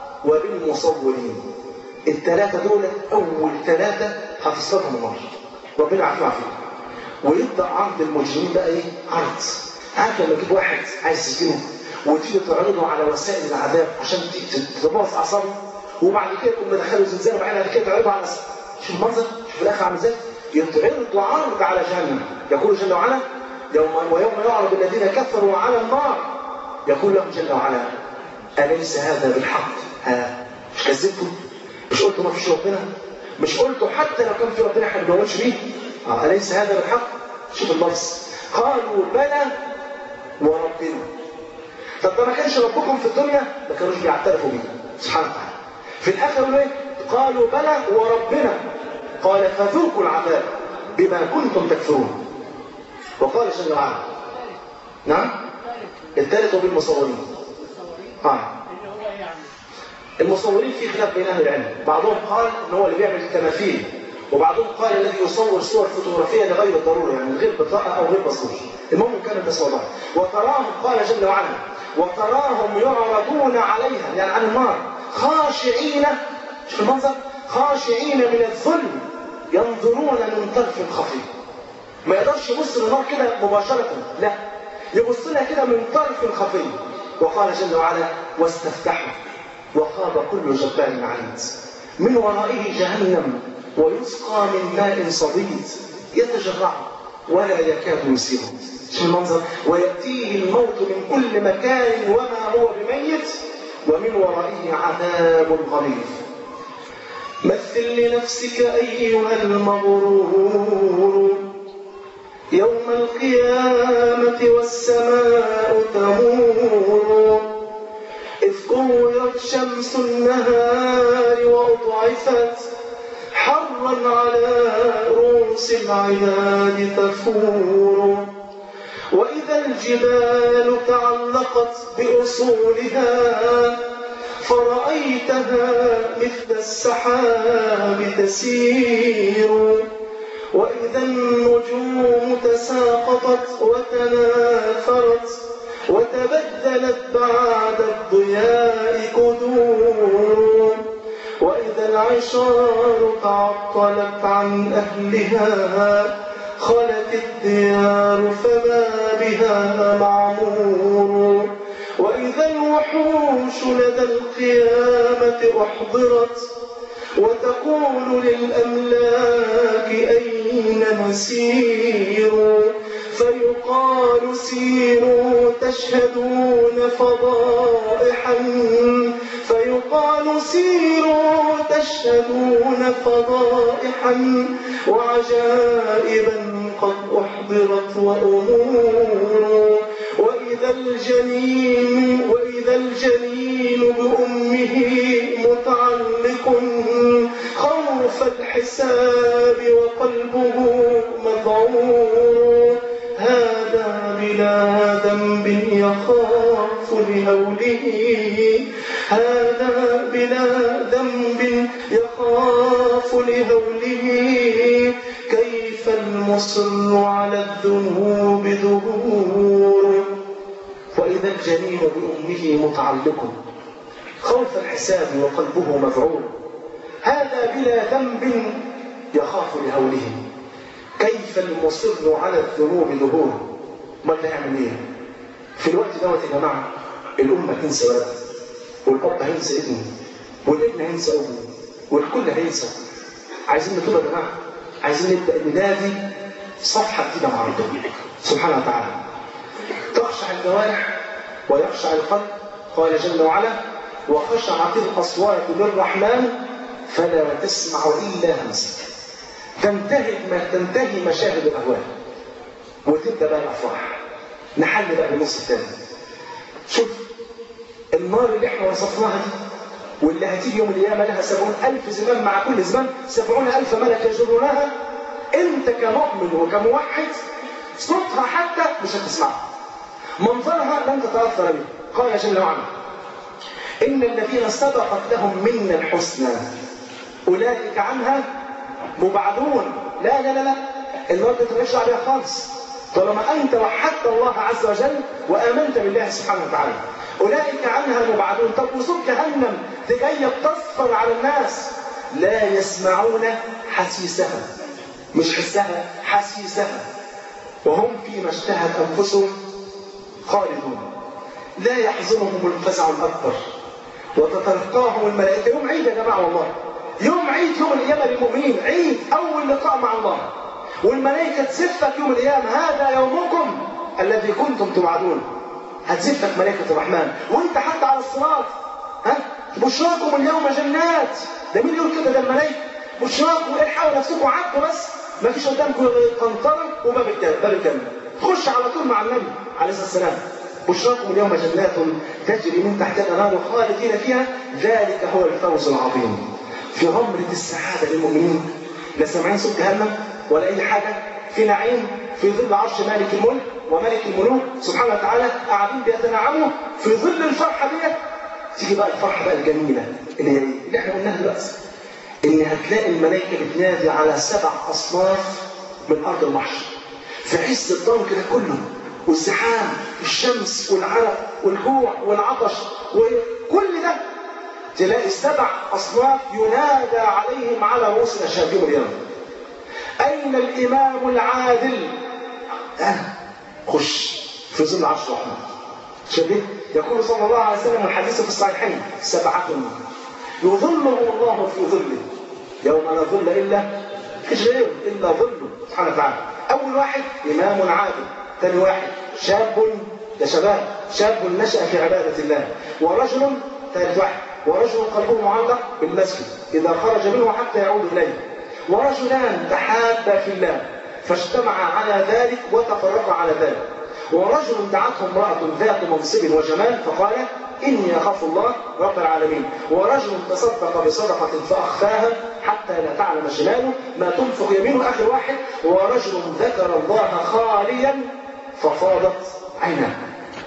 وبالمصورين الثلاثة دول أول ثلاثة هتصطدموا النار ربنا يعافينا ويعافيكم ويبدأ عرض المجرمين بقى إيه؟ عرض عارف لما تجيب واحد عايز تسجنه وتيجي تعرضه على وسائل العذاب عشان ت- تبوظ أعصابه وبعد كده تقوم مدخله زنزانه وبعدين بعد كده تعرضه على شوف المنظر شوف الآخر عامل إزاي يتعرض عرض على جهنم يقول جل وعلا يوم ويوم يعرض الذين كفروا على النار يقول لهم جل وعلا أليس هذا بالحق؟ ها مش كذبتوا؟ مش قلتوا ما فيش ربنا؟ مش قلتوا حتى لو كان في ربنا احنا ما بنقولش بيه؟ آه أليس هذا بالحق؟ شوف اللفظ قالوا بلى وربنا طب ده ما كانش ربكم في الدنيا ما كانوش بيعترفوا بيه سبحانه وتعالى في الاخر قالوا ايه؟ قالوا بلى وربنا قال فذوقوا العذاب بما كنتم تكفرون وقال جل وعلا نعم الثالث وبالمصورين اه المصورين في خلاف بين اهل العلم بعضهم قال ان هو اللي بيعمل التماثيل وبعضهم قال الذي يصور صور فوتوغرافيه لغير الضروره يعني غير بطاقه او غير بصور المهم كان التصويرات وتراهم قال جل وعلا وتراهم يعرضون عليها يعني عن النار خاشعين شوف المنظر خاشعين من الذل ينظرون من طرف خفي ما يقدرش يبص للنار كده مباشرة لا يبص لها كده من طرف خفي وقال جل وعلا واستفتحوا وخاب كل جبار عنيد من ورائه جهنم ويسقى من ماء صديد يتجرع ولا يكاد يسيره شوف المنظر ويأتيه الموت من كل مكان وما هو بميت ومن ورائه عذاب غليظ مثل لنفسك أيها المغرور يوم القيامة والسماء تمور إذ كورت شمس النهار وأضعفت حرا على رؤوس العباد تفور وإذا الجبال تعلقت بأصولها فرأيتها مثل السحاب تسير وإذا النجوم تساقطت وتناثرت وتبدلت بعد الضياء كدور وإذا العشار تعطلت عن أهلها خلت الديار فما بها معمور وإذا الوحوش لدى القيامة أحضرت وتقول للأملاك أين نسير فيقال سيروا تشهدون فضائحا فيقال سيروا تشهدون فضائحا وعجائبا قد أحضرت وأمور وإذا الجنين وإذا الجنين بأمه متعلق خوف الحساب وقلبه مذعور هذا بلا ذنب يخاف لهوله هذا بلا ذنب يخاف لهوله كيف المصر على الذنوب ظهور وإذا الجنين بأمه متعلق خوف الحساب وقلبه مذعور هذا بلا ذنب يخاف لهوله كيف المصر على الذنوب ظهور ما تعمل ايه في الوقت دوت يا جماعه الامه تنسى ولدها والاب هينسى ابنه والابن هينسى ابنه والكل هينسى عايزين نتوب يا جماعه عايزين نبدا ننادي صفحه جديده مع ربنا سبحانه وتعالى تخشع الجوارح ويخشع القلب قال جل وعلا وخشعت الاصوات للرحمن فلا تسمع الا همسك تنتهي ما تنتهي مشاهد الاهوال وتبدا بقى الافراح نحل بقى بالنص الثاني شوف النار اللي احنا وصفناها دي واللي هتيجي يوم القيامه لها سبعون الف زمام مع كل زمام سبعون الف ملك يجرونها انت كمؤمن وكموحد صوتها حتى مش هتسمعها منظرها لن تتاثر به قال جل وعلا ان الذين سبقت لهم منا الحسنى اولئك عنها مبعدون لا لا لا لا النار دي ترجع بيها خالص طالما انت وحدت الله عز وجل وامنت بالله سبحانه وتعالى اولئك عنها مبعدون طب وصوت جهنم دي جايه بتصفر على الناس لا يسمعون حسيسها مش حسها حسيسها وهم فيما اشتهت انفسهم خالدون لا يحزنهم الفزع الاكبر وتتلقاهم الملائكه يوم عيد يا جماعه والله يوم عيد يوم القيامه للمؤمنين عيد اول لقاء مع الله والملائكه تزفك يوم القيامه هذا يومكم الذي كنتم توعدون هتزفك ملائكه الرحمن وانت حتى على الصراط ها بشراكم اليوم جنات ده مين يقول كده ده الملائكه بشراكم الحقوا نفسكم عدوا بس ما فيش قدامكم غير قنطره وباب الجنه باب الجنه خش على طول مع النبي عليه الصلاه والسلام بشراكم اليوم جنات تجري من تحتها الانهار خالدين فيها ذلك هو الفوز العظيم في غمرة السعادة للمؤمنين لا سامعين صوت جهنم ولا أي حاجة في نعيم في ظل عرش مالك الملك وملك الملوك سبحانه وتعالى قاعدين بيتنعموا في ظل الفرحة ديت تيجي بقى الفرحة بقى الجميلة اللي هي اللي احنا قلناها دلوقتي إن هتلاقي الملائكة بتنادي على سبع أصناف من أرض المحشر في عز الضوء كده كله والزحام الشمس والعرق والجوع والعطش وكل ده تلاقي سبع أصناف ينادى عليهم على رؤوس الأشهاد يوم القيامة أين الإمام العادل؟ أه خش في ظل عرش الرحمن شبيه يقول صلى الله عليه وسلم الحديث في الصحيحين سبعة يظلهم الله في ظله يوم لا ظل إلا فيش غيره إلا ظله سبحانه وتعالى أول واحد إمام عادل ثاني واحد شاب يا شباب شاب نشأ في عبادة الله ورجل ثالث واحد ورجل قلبه معلق بالمسجد إذا خرج منه حتى يعود إليه ورجلان تحابا في الله فاجتمعا على ذلك وتفرقا على ذلك ورجل دعته امرأة ذات منصب وجمال فقال إني أخاف الله رب العالمين ورجل تصدق بصدقة فأخفاها حتى لا تعلم شماله ما تنفق يمينه آخر واحد ورجل ذكر الله خاليا ففاضت عيناه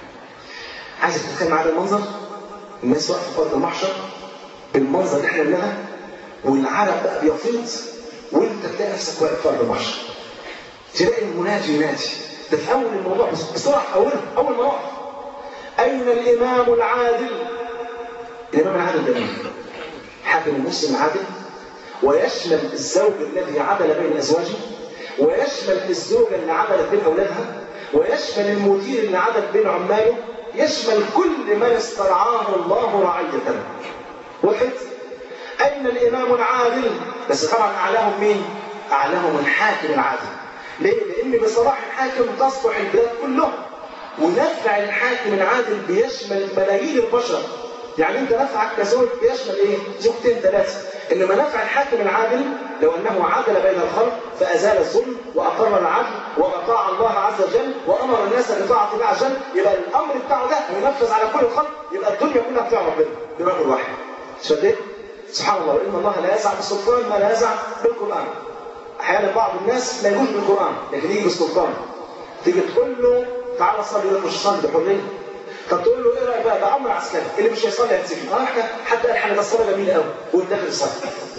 عايزك تتخيل معايا المنظر الناس واقفه في ارض المحشر بالمنظر اللي احنا قلناها والعرق بقى بيفيض وانت تلاقي نفسك واقف في ارض المحشر تلاقي المناجي ينادي ده في اول الموضوع بسرعه اولها اول ما نقف اين الامام العادل الامام العادل ده مين؟ حاكم المسلم العادل ويشمل الزوج الذي عدل بين ازواجه ويشمل الزوجه اللي عدلت بين اولادها ويشمل المدير اللي عدل بين عماله يشمل كل من استرعاه الله رعية واحد أين الإمام العادل بس طبعا أعلاهم مين أعلاهم الحاكم العادل ليه لأن بصلاح الحاكم تصلح البلاد كلهم ونفع الحاكم العادل بيشمل ملايين البشر يعني انت نفعك كزوج بيشمل ايه زوجتين ثلاثه ان منافع الحاكم العادل لو انه عدل بين الخلق فازال الظلم واقر العدل واطاع الله عز وجل وامر الناس بطاعه الله عز وجل يبقى الامر بتاعه ده ينفذ على كل الخلق يبقى الدنيا كلها بتاع ربنا برجل واحد شديت سبحان الله ان الله لا يسع بالسلطان ما لا يسع بالقران احيانا بعض الناس لا يجوز بالقران لكن يجي بالسلطان تيجي تقول له تعالى صلي يقول لك مش صلي بحريه طب تقول له ايه رايك بقى ده امر عسكري اللي مش هيصلي هيتسجن اه احنا حتى قال حاجه الصلاه جميله قوي والداخل يصلي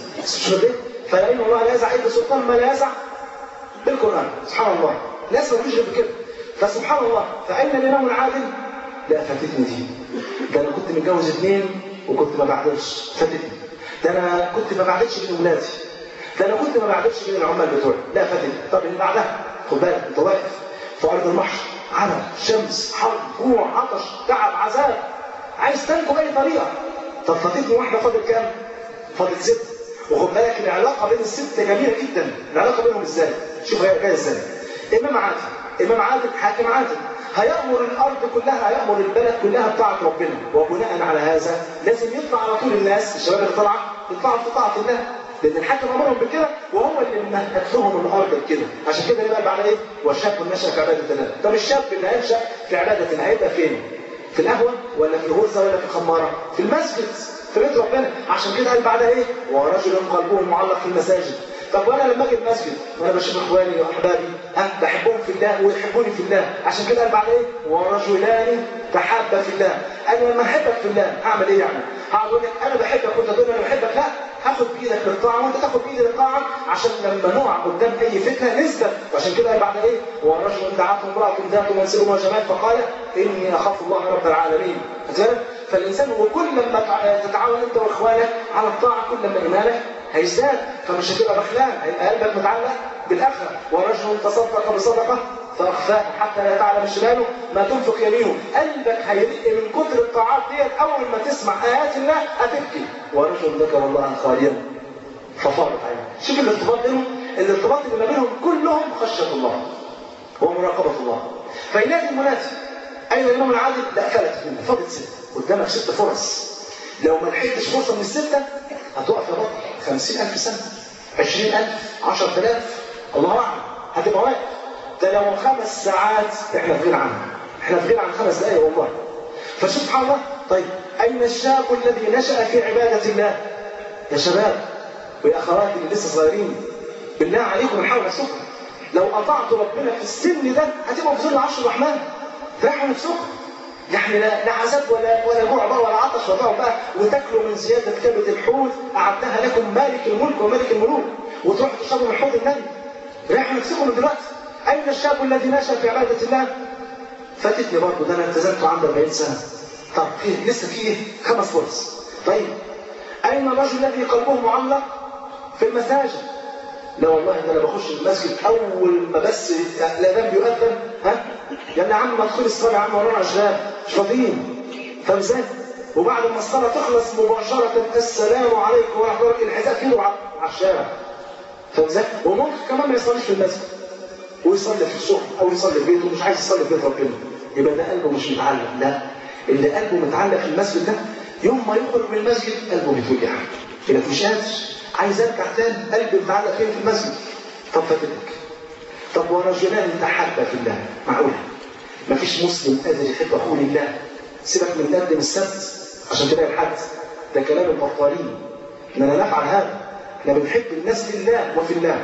شو ده فلان الله لا يزع الا سلطان ما لا يزع بالقران سبحان الله ناس ما غير بكده فسبحان الله فاين الامام العادل لا فاتتني دي ده انا كنت متجوز اثنين وكنت ما بعدلش فاتتني ده انا كنت ما بعدلش بين ولادي ده انا كنت ما بعدلش بين العمال بتوعي لا فاتتني طب اللي بعدها خد بالك انت واقف في ارض المحشر عرق شمس حر جوع عطش تعب عذاب عايز تنجو باي طريقه طب فاتتني واحده فاضل كام؟ فاضل ست وخد بالك العلاقه بين الست جميله جدا العلاقه بينهم ازاي؟ شوف هي جايه ازاي امام عادل امام عادل حاكم عادل هيأمر الأرض كلها هيأمر البلد كلها بطاعة ربنا وبناء على هذا لازم يطلع على طول الناس الشباب اللي طالعة يطلعوا في طاعة الله لأن الحاكم أمرهم بكده وهو اللي مهد لهم الأرض بكده عشان كده بقى بعد إيه؟ والشاب نشأ في عبادة الله طب الشاب اللي هينشأ في عبادة الله هيبقى فين؟ في القهوة ولا في الغرزة ولا في الخمارة؟ في المسجد في بيت ربنا عشان كده قال بعدها إيه؟ ورجل قلبه معلق في المساجد طب وانا لما اجي المسجد وانا بشوف اخواني واحبابي ها بحبهم في الله ويحبوني في الله عشان كده قال بعد ايه ورجلان تحابا في الله انا لما احبك في الله هعمل ايه يعني هقعد اقول لك انا بحبك وانت تقول انا بحبك لا هاخد بايدك للطاعه وانت تاخد بايدي للطاعه عشان لما نقع قدام اي فتنه نثبت وعشان كده قال بعد ايه ورجل دعته امراه ذات منصب وجمال فقال اني اخاف الله رب العالمين فالانسان وكل لما تتعاون انت واخوانك على الطاعه كل لما ايمانك هيزداد فمش هتبقى بخلان هيبقى قلبك متعلق بالاخره ورجل تصدق بصدقه فاخفاها حتى لا تعلم شماله ما تنفق يمينه قلبك هيرق من كتر الطاعات ديت اول ما تسمع ايات الله هتبكي ورجل ذكر الله خاليا ففاضت عينه شوف الارتباط بينهم الارتباط اللي ما بينهم كلهم خشيه الله ومراقبه الله فينادي المنادي اين الامام العادل؟ لا فلت فاضت ست قدامك ست فرص لو ما لحقتش فرصه من السته هتقف يا بطل خمسين ألف سنة عشرين ألف عشر آلاف الله أعلم هتبقى واقف ده لو خمس ساعات احنا في غنى عنها احنا في غنى عن خمس دقايق والله فسبحان الله طيب أين الشاب الذي نشأ في عبادة الله يا شباب ويا أخواتي اللي لسه صغيرين بالله عليكم نحاول نفسكم لو أطعتوا ربنا في السن ده هتبقوا في ظل عرش الرحمن راحوا نفسكم يعني لا لا عذاب ولا ولا جوع بقى ولا عطش ولا بقى وتاكلوا من زياده كبد الحوت اعدها لكم مالك الملك وملك الملوك وتروحوا تشربوا من حوض النبي رايحوا نفسكم من دلوقتي اين الشاب الذي نشا في عباده الله؟ فاتتني برضه ده انا التزمت عندي 40 سنه طب في لسه في ايه؟ خمس فرص طيب اين الرجل الذي قلبه معلق في المساجد؟ لا والله ده انا بخش المسجد اول ما بس الاذان بيؤذن ها يا عم ما تدخل الصلاه يا عم ورانا اشغال مش فاضيين فاهم ازاي؟ وبعد ما الصلاه تخلص مباشره السلام عليكم ورحمه الله الحذاء في ايده على الشارع فاهم ازاي؟ وممكن كمان ما يصليش في المسجد ويصلي في الشغل او يصلي في بيته ومش عايز يصلي في بيت ربنا يبقى ده قلبه مش متعلق لا اللي قلبه متعلق في المسجد ده يوم ما يخرج من المسجد قلبه بيتوجع يبقى مش قادر عايز ارجع تاني قلبي متعلق فين في المسجد طب فاتتك طب ورجلان تحابا في الله معقوله مفيش مسلم قادر يحب اخوه لله سيبك من قدم السبت عشان كده الحد ده كلام البطالين اننا نفعل هذا احنا بنحب الناس لله وفي الله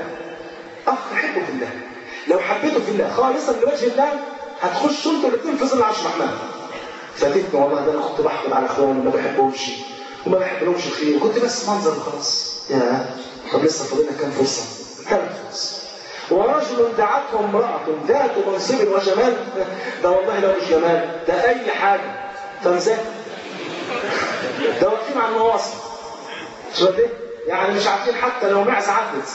اخ حبه في الله لو حبيته في الله خالصا لوجه الله هتخشوا انتوا الاثنين في ظل عرش الرحمن فاتتني والله ده انا كنت بحقد على اخواني ما بحبهمش وما بحبلهمش الخير كنت بس منظر وخلاص يا طب لسه فاضلنا كام فرصه؟ ثلاث فرص ورجل دعته امرأة ذات منصب وجمال ده والله لو مش جمال ده أي حاجة فمزاج ده واقفين على النواصي شو دي؟ يعني مش عارفين حتى لو معزة عدت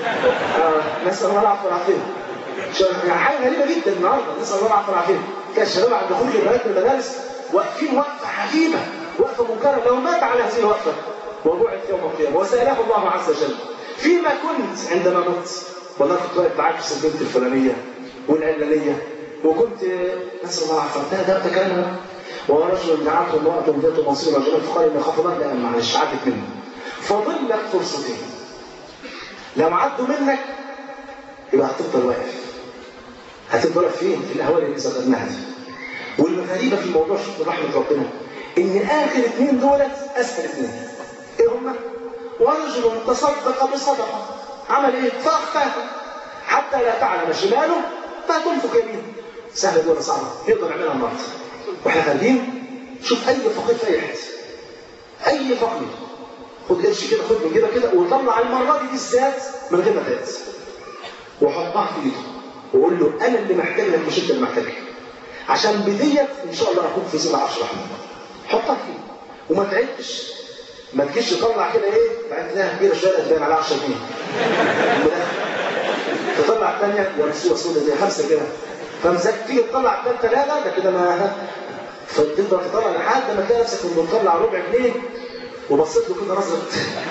آه نسأل الله العفو والعافية يعني حاجة غريبة جدا النهارده نسأل الله العفو والعافية كان الشباب عند دخول البنات من المدارس واقفين وقفة عجيبة وقفة منكرة لو مات على هذه الوقفة وبعث يوم القيامة وسأله الله عز وجل فيما كنت عندما مت والله كنت واقف بعكس البنت الفلانية والعلانية وكنت نسأل الله العافية ده ده كلام ورجل دعته امرأة ذات منصب وجمال فقال إن خاف الله لا معلش عدت منه فاضل لك فرصتين لو عدوا منك يبقى هتفضل واقف هتفضل واقف فين في الاهوال اللي ذكرناها دي والغريبه في الموضوع شوف رحمه ربنا ان اخر اثنين دولت اسهل اثنين ايه هما ورجل تصدق بصدقه عمل ايه فاخفاها حتى لا تعلم شماله فتنفق يمينه سهله دي ولا صعبه يقدر يعملها النهارده واحنا خارجين شوف اي فقير في اي حته اي فقير خد قرش كده خد من جيبك كده وطلع المره دي بالذات من غير ما تقاس وحطها في ايده وقول له انا اللي محتاج لك مش انت اللي محتاج عشان بديت ان شاء الله اكون في ظل عرش الرحمن حطها فيه وما تعدش ما تجيش تطلع كده ايه بعد لها كبيره شويه تبان على 10 جنيه تطلع الثانيه يا رسول رسول زي خمسه كده فمزاج تيجي تطلع الثالثه لا لا ده كده ما فتفضل تطلع لحد ما تلاقي نفسك لما تطلع ربع جنيه وبصيت له كده نظره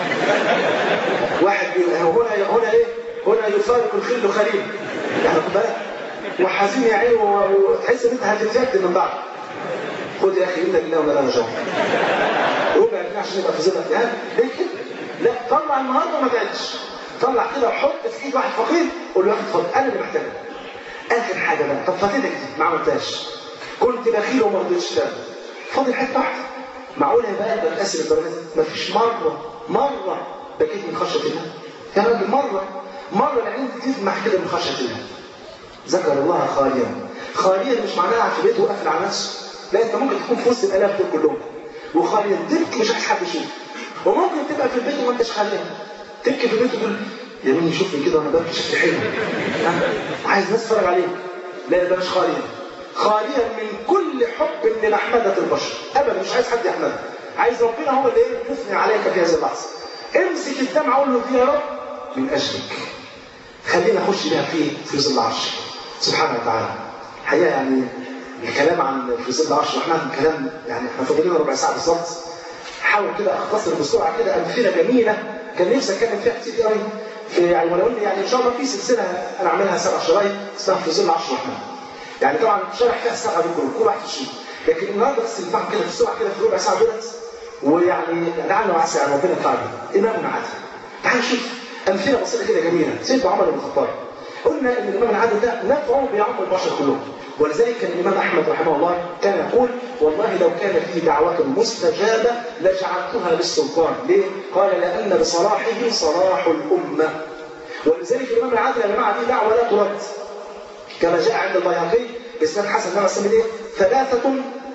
واحد بيقول هنا هنا ايه؟ هنا يفارق الخل خليل يعني خد بالك وحزين يا عيني وتحس ان انت هتتفك من بعض خد يا اخي ايدك الله ولا انا جاي ربع جنيه عشان يبقى في ظلك يعني ليه كده؟ لا طلع النهارده وما تعدش طلع كده وحط في ايد واحد فقير قول له يا اخي اتفضل انا اللي محتاجها اخر حاجه بقى طب فاتتك دي ما عملتهاش كنت بخيل وما رضيتش تعمل فاضل حته واحده معقول يبقى قلبك قاسي للدرجه دي مفيش مره مره بكيت من خشيه الله يا راجل مره مره العين تدمع كده من خشيه الله ذكر الله خاليا خاليا مش معناها في بيته وقافل على نفسه لا انت ممكن تكون في وسط الالاف دول كلهم وخاليا تبكي مش عايز حد يشوف وممكن تبقى في البيت وما انتش خاليا تبكي في البيت وتقول يا مين يشوفني كده وانا ببكي شكلي حلو عايز ناس تتفرج عليك لا ده مش خاليا خاليا من كل حب من محمدة البشر ابدا مش عايز حد يحمدك عايز ربنا هو اللي يثني عليك في هذه اللحظه امسك الدمعه قول له دي يا رب من اجلك خلينا نخش بيها في في ظل عرشك سبحانه وتعالى الحقيقه يعني الكلام عن في ظل عرش الرحمن كلام يعني احنا فاضل لنا ربع ساعه بالظبط حاول كده اختصر بسرعه كده امثله جميله كان نفسي اتكلم فيها كتير قوي في يعني ولو ان يعني ان شاء الله في سلسله انا اعملها سبع شرايط اسمها في ظل عرش الرحمن يعني طبعا شرح فيها السبعه دول كلهم كل واحد شيء لكن النهارده بس نفهم كده بسرعه كده في ربع ساعه دولت ويعني لعل وعسى يعني ربنا ينفع بيه امامنا عادل تعال نشوف امثله بسيطه كده جميله سيدنا عمر بن الخطاب قلنا ان الامام العادل ده نفعه بيعم البشر كلهم ولذلك كان الامام احمد رحمه الله كان يقول والله لو كان في دعوه مستجابه لجعلتها للسلطان ليه؟ قال لان بصلاحه صلاح الامه ولذلك الامام العادل يا جماعه دي دعوه لا ترد كما جاء عند البيهقي اسناد حسن نعم سمي ايه؟ ثلاثه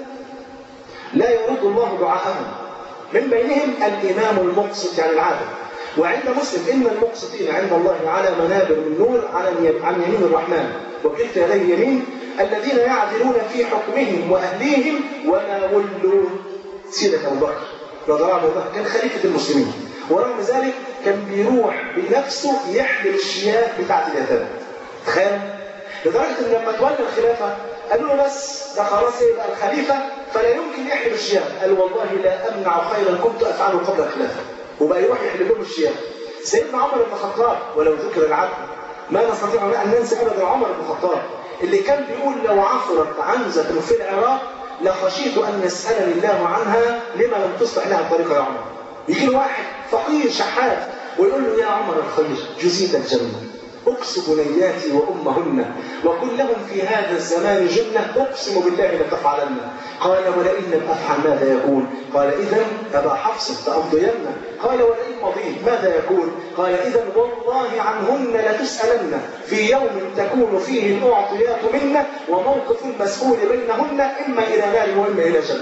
لا يرد الله دعاءهم من بينهم الامام المقسط يعني العادل وعند مسلم ان المقسطين عند الله على منابر من نور على عن يمين الرحمن وكلتا يديه يمين الذين يعدلون في حكمهم واهليهم وما ولوا سيره ابو بكر رضي الله عنه كان خليفه المسلمين ورغم ذلك كان بيروح بنفسه يحمل الشياه بتاعت اليتامى تخيل لدرجه ان لما تولى الخلافه قالوا له بس ده خلاص يبقى الخليفه فلا يمكن يحمل الشياه قال والله لا امنع خيرا كنت افعله قبل الخلافه وبقى يروح يحل لهم الشياه سيدنا عمر بن الخطاب ولو ذكر العدل ما نستطيع ان ننسى ابدا عمر بن الخطاب اللي كان بيقول لو عثرت عنزه في العراق لخشيت ان يسالني الله عنها لما لم تصلح لها الطريقه يا عمر يجي له واحد فقير شحات ويقول له يا عمر الخير جزيت الجنه اكس بنياتي وامهن وكن لهم في هذا الزمان جنه اقسم بالله لتفعلن قال ولئن لم افعل ماذا يكون؟ قال اذا ابا حفص لامضين قال ولئن مضيت ماذا يكون؟ قال اذا والله عنهن لتسالن في يوم تكون فيه الاعطيات منا وموقف المسؤول بينهن اما الى نار واما الى جنه.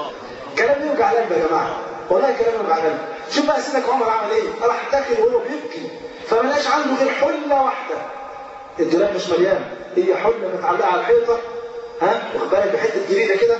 كلام يوجع القلب يا جماعه والله كلام يوجع القلب شوف بقى سيدك عمر عمل ايه؟ راح داخل وهو بيبكي فما لقاش عنده غير حله واحده الدولاب مش مليان هي حله متعلقه على الحيطه ها واخد بالك بحته جديده كده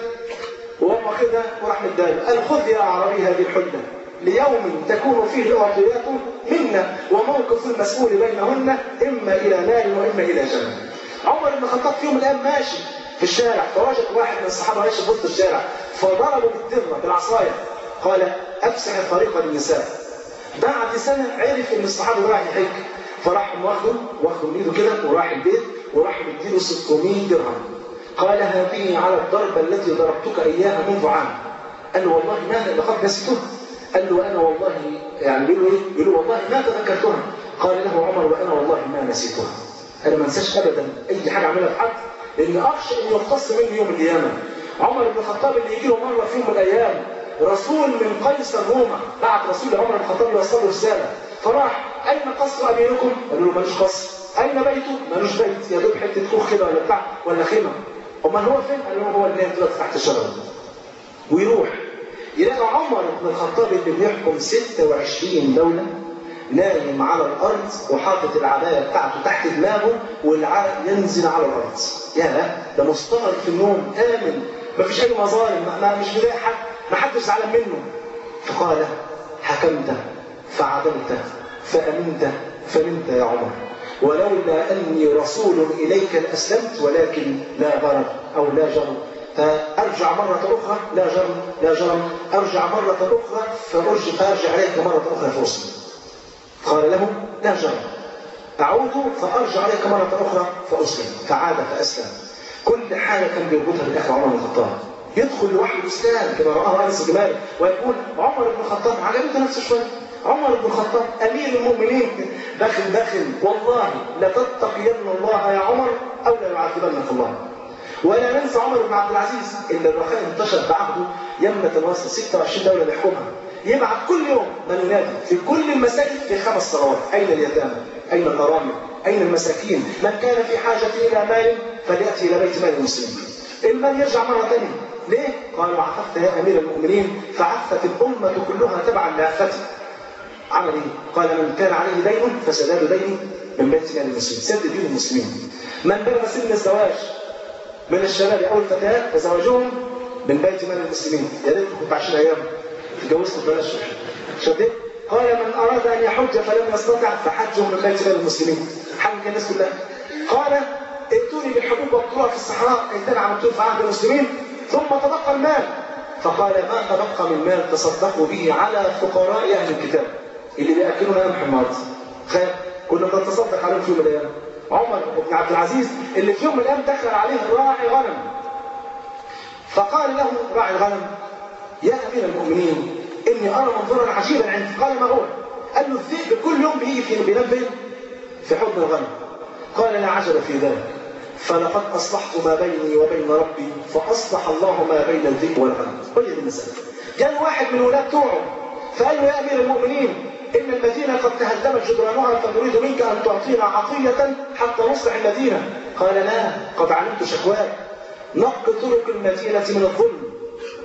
وهو واخدها وراح مداله قال خذ يا عربي هذه الحله ليوم تكون فيه الاعطيات منا وموقف المسؤول بينهن اما الى نار واما الى جنه. عمر بن الخطاب في يوم من الايام ماشي في الشارع فوجد واحد من الصحابه ماشي في وسط الشارع فضربه بالدره بالعصايه قال افسح الطريق للنساء بعد سنة عرف ان الصحابة رايح يحج فراح واخده واخده من ايده كده وراح البيت وراح مديله 600 درهم قال هذه على الضربة التي ضربتك اياها منذ عام قال له والله ماذا لقد نسيته قال له انا والله يعني بيقول له ايه؟ بيقول له والله ما تذكرتها قال له عمر وانا والله ما نسيتها انا ما انساش ابدا اي حاجه اعملها في حد لاني اخشى ان يقتص مني يوم القيامه عمر بن الخطاب اللي يجي له مره في يوم من الايام رسول من قيصر روما بعت رسول عمر بن الخطاب يوصل له رساله فراح اين قصر اميركم؟ قالوا له مالوش قصر اين بيته؟ مالوش بيت يا دوب حته كوخ كده ولا بتاع ولا خيمه امال هو فين؟ قال له هو اللي دلوقتي تحت الشجره ويروح يلاقي عمر بن الخطاب اللي بيحكم 26 دوله نايم على الارض وحاطط العبايه بتاعته تحت دماغه والعرق ينزل على الارض يا ده مستغرق في النوم امن مفيش اي مظالم ما مش مضايق حد ما حدش زعلان منه فقال حكمت فعدلت فامنت فنمت يا عمر ولولا اني رسول اليك لاسلمت ولكن لا غرر او لا جرم فارجع مره اخرى لا جرم لا جرم ارجع مره اخرى فارجع فارجع اليك مره اخرى فاسلم قال له لا جرم أعود فأرجع عليك مرة أخرى فأسلم فعاد فأسلم كل حاجة كان بيربطها بالأخ عمر بن الخطاب يدخل لوحده الإسلام كما رآه أنس بن مالك ويقول عمر بن الخطاب عجبته نفسه شوية عمر بن الخطاب أمير المؤمنين داخل داخل والله لتتقين الله يا عمر أو لا يعذبنك الله ولا ننسى عمر بن عبد العزيز اللي الرخاء انتشر بعهده يمنة مصر 26 دولة بيحكمها يبعث كل يوم من ينادي في كل المساجد في خمس صلوات أين اليتامى؟ أين الغرامة؟ أين المساكين؟ من كان في حاجة إلى مال فليأتي إلى بيت مال المسلمين. المال يرجع مرة ثانية. ليه؟ قالوا عففت يا أمير المؤمنين فعفت الأمة كلها تبعا لعفتي. عمل إيه؟ قال من كان عليه دين فسداد دينه من بيت مال المسلمين، سد دين المسلمين. من بلغ سن الزواج من الشباب أو الفتيات فزواجهم من بيت مال المسلمين، يا ريت كنت 20 أيام اتجوزت ببلاش شديد قال من أراد أن يحج فلم يستطع فحجه من بيت مال المسلمين حج الناس كلها قال ائتوني بالحبوب واقتلوها في الصحراء إن كان عملتوه في عهد المسلمين ثم تبقى المال فقال ما تبقى من مال تصدقوا به على فقراء أهل الكتاب اللي بيأكلون قمح النهارده خير كنا بنتصدق عليهم في يوم من الأيام عمر بن عبد العزيز اللي في يوم من الأيام دخل عليه راعي غنم فقال له راعي الغنم يا امير المؤمنين اني ارى منظرا عجيبا عندي قال ما هو؟ قال له الذئب كل يوم بيجي في بينام فين؟ في حضن الغنم قال لا عجب في ذلك فلقد اصلحت ما بيني وبين ربي فاصلح الله ما بين الذئب والغنم قل لي المساله جاء واحد من ولاد توعه فقال له يا امير المؤمنين ان المدينه قد تهدمت جدرانها فنريد منك ان تعطينا عطيه حتى نصلح المدينه قال لا قد علمت شكواك نق طرق المدينه من الظلم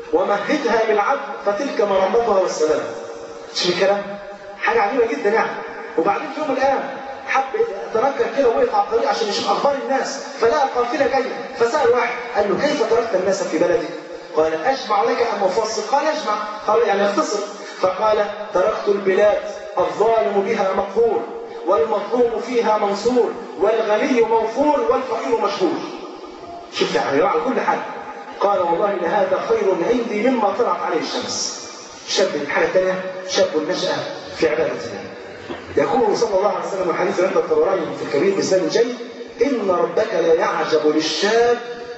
ومهدها بالعدل فتلك مرمتها والسلام شوف الكلام حاجه عجيبه جدا يعني وبعدين في يوم من الايام حب يتنكر كده ووقف على الطريق عشان يشوف اخبار الناس فلقى قافله جايه فسال واحد قال له كيف تركت الناس في بلدك؟ قال اجمع لك ام افصل؟ قال اجمع قال يعني اختصر فقال تركت البلاد الظالم بها مقهور والمظلوم فيها منصور والغني موفور والفقير مشهور شوف يعني على كل حال قال والله لهذا خير عندي مما طلعت عليه الشمس شاب الحاجة الثانية شاب نشأ في عبادة الله يقول صلى الله عليه وسلم الحديث عند الطبراني في الكبير بإسلام جيد إن ربك لا يعجب للشاب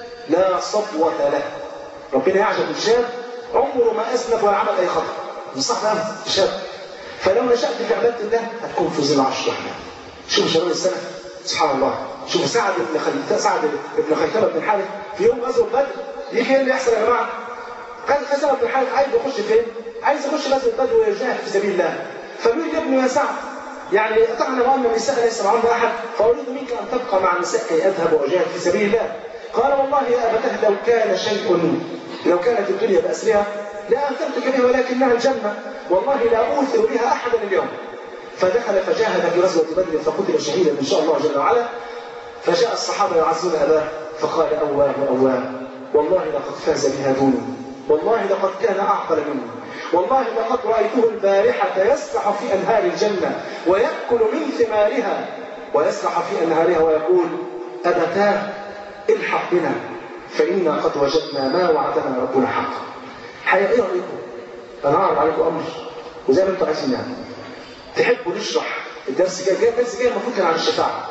لا صفوة له ربنا يعجب للشاب عمره ما أسلف ولا عمل أي خطأ مش صح ده شاب فلو نشأت في عبادة الله هتكون في ظل عرش الرحمن شوف شباب السنة سبحان الله شوف سعد بن خليفة سعد بن خيثمة بن حارث في يوم غزوة بدر يجي ايه اللي يحصل يا جماعه؟ قال خزنة بن حارث عايز يخش فين؟ عايز يخش غزوة بدر ويجاهد في سبيل الله فبيقول يا ابني يا سعد يعني طبعا وان النساء ليس معهن احد فاريد منك ان تبقى مع النساء كي اذهب واجاهد في سبيل الله قال والله يا ابتاه لو كان شيء لو كانت الدنيا باسرها لاثرتك بها ولكنها الجنه والله لا اوثر بها احدا اليوم فدخل فجاهد في غزوه بدر فقتل شهيدا ان شاء الله جل وعلا فجاء الصحابه يعزون اباه فقال اواه اواه والله لقد فاز بها دوني والله لقد كان اعقل مني والله لقد رايته البارحه يسبح في انهار الجنه وياكل من ثمارها ويسبح في انهارها ويقول ابتاه الحق بنا فانا قد وجدنا ما وعدنا ربنا حقا حقيقه ايه رايكم؟ انا هعرض عليكم امر وزي ما انتم عايزين يعني تحبوا نشرح الدرس جاي الدرس جاي المفروض كان عن الشفاعه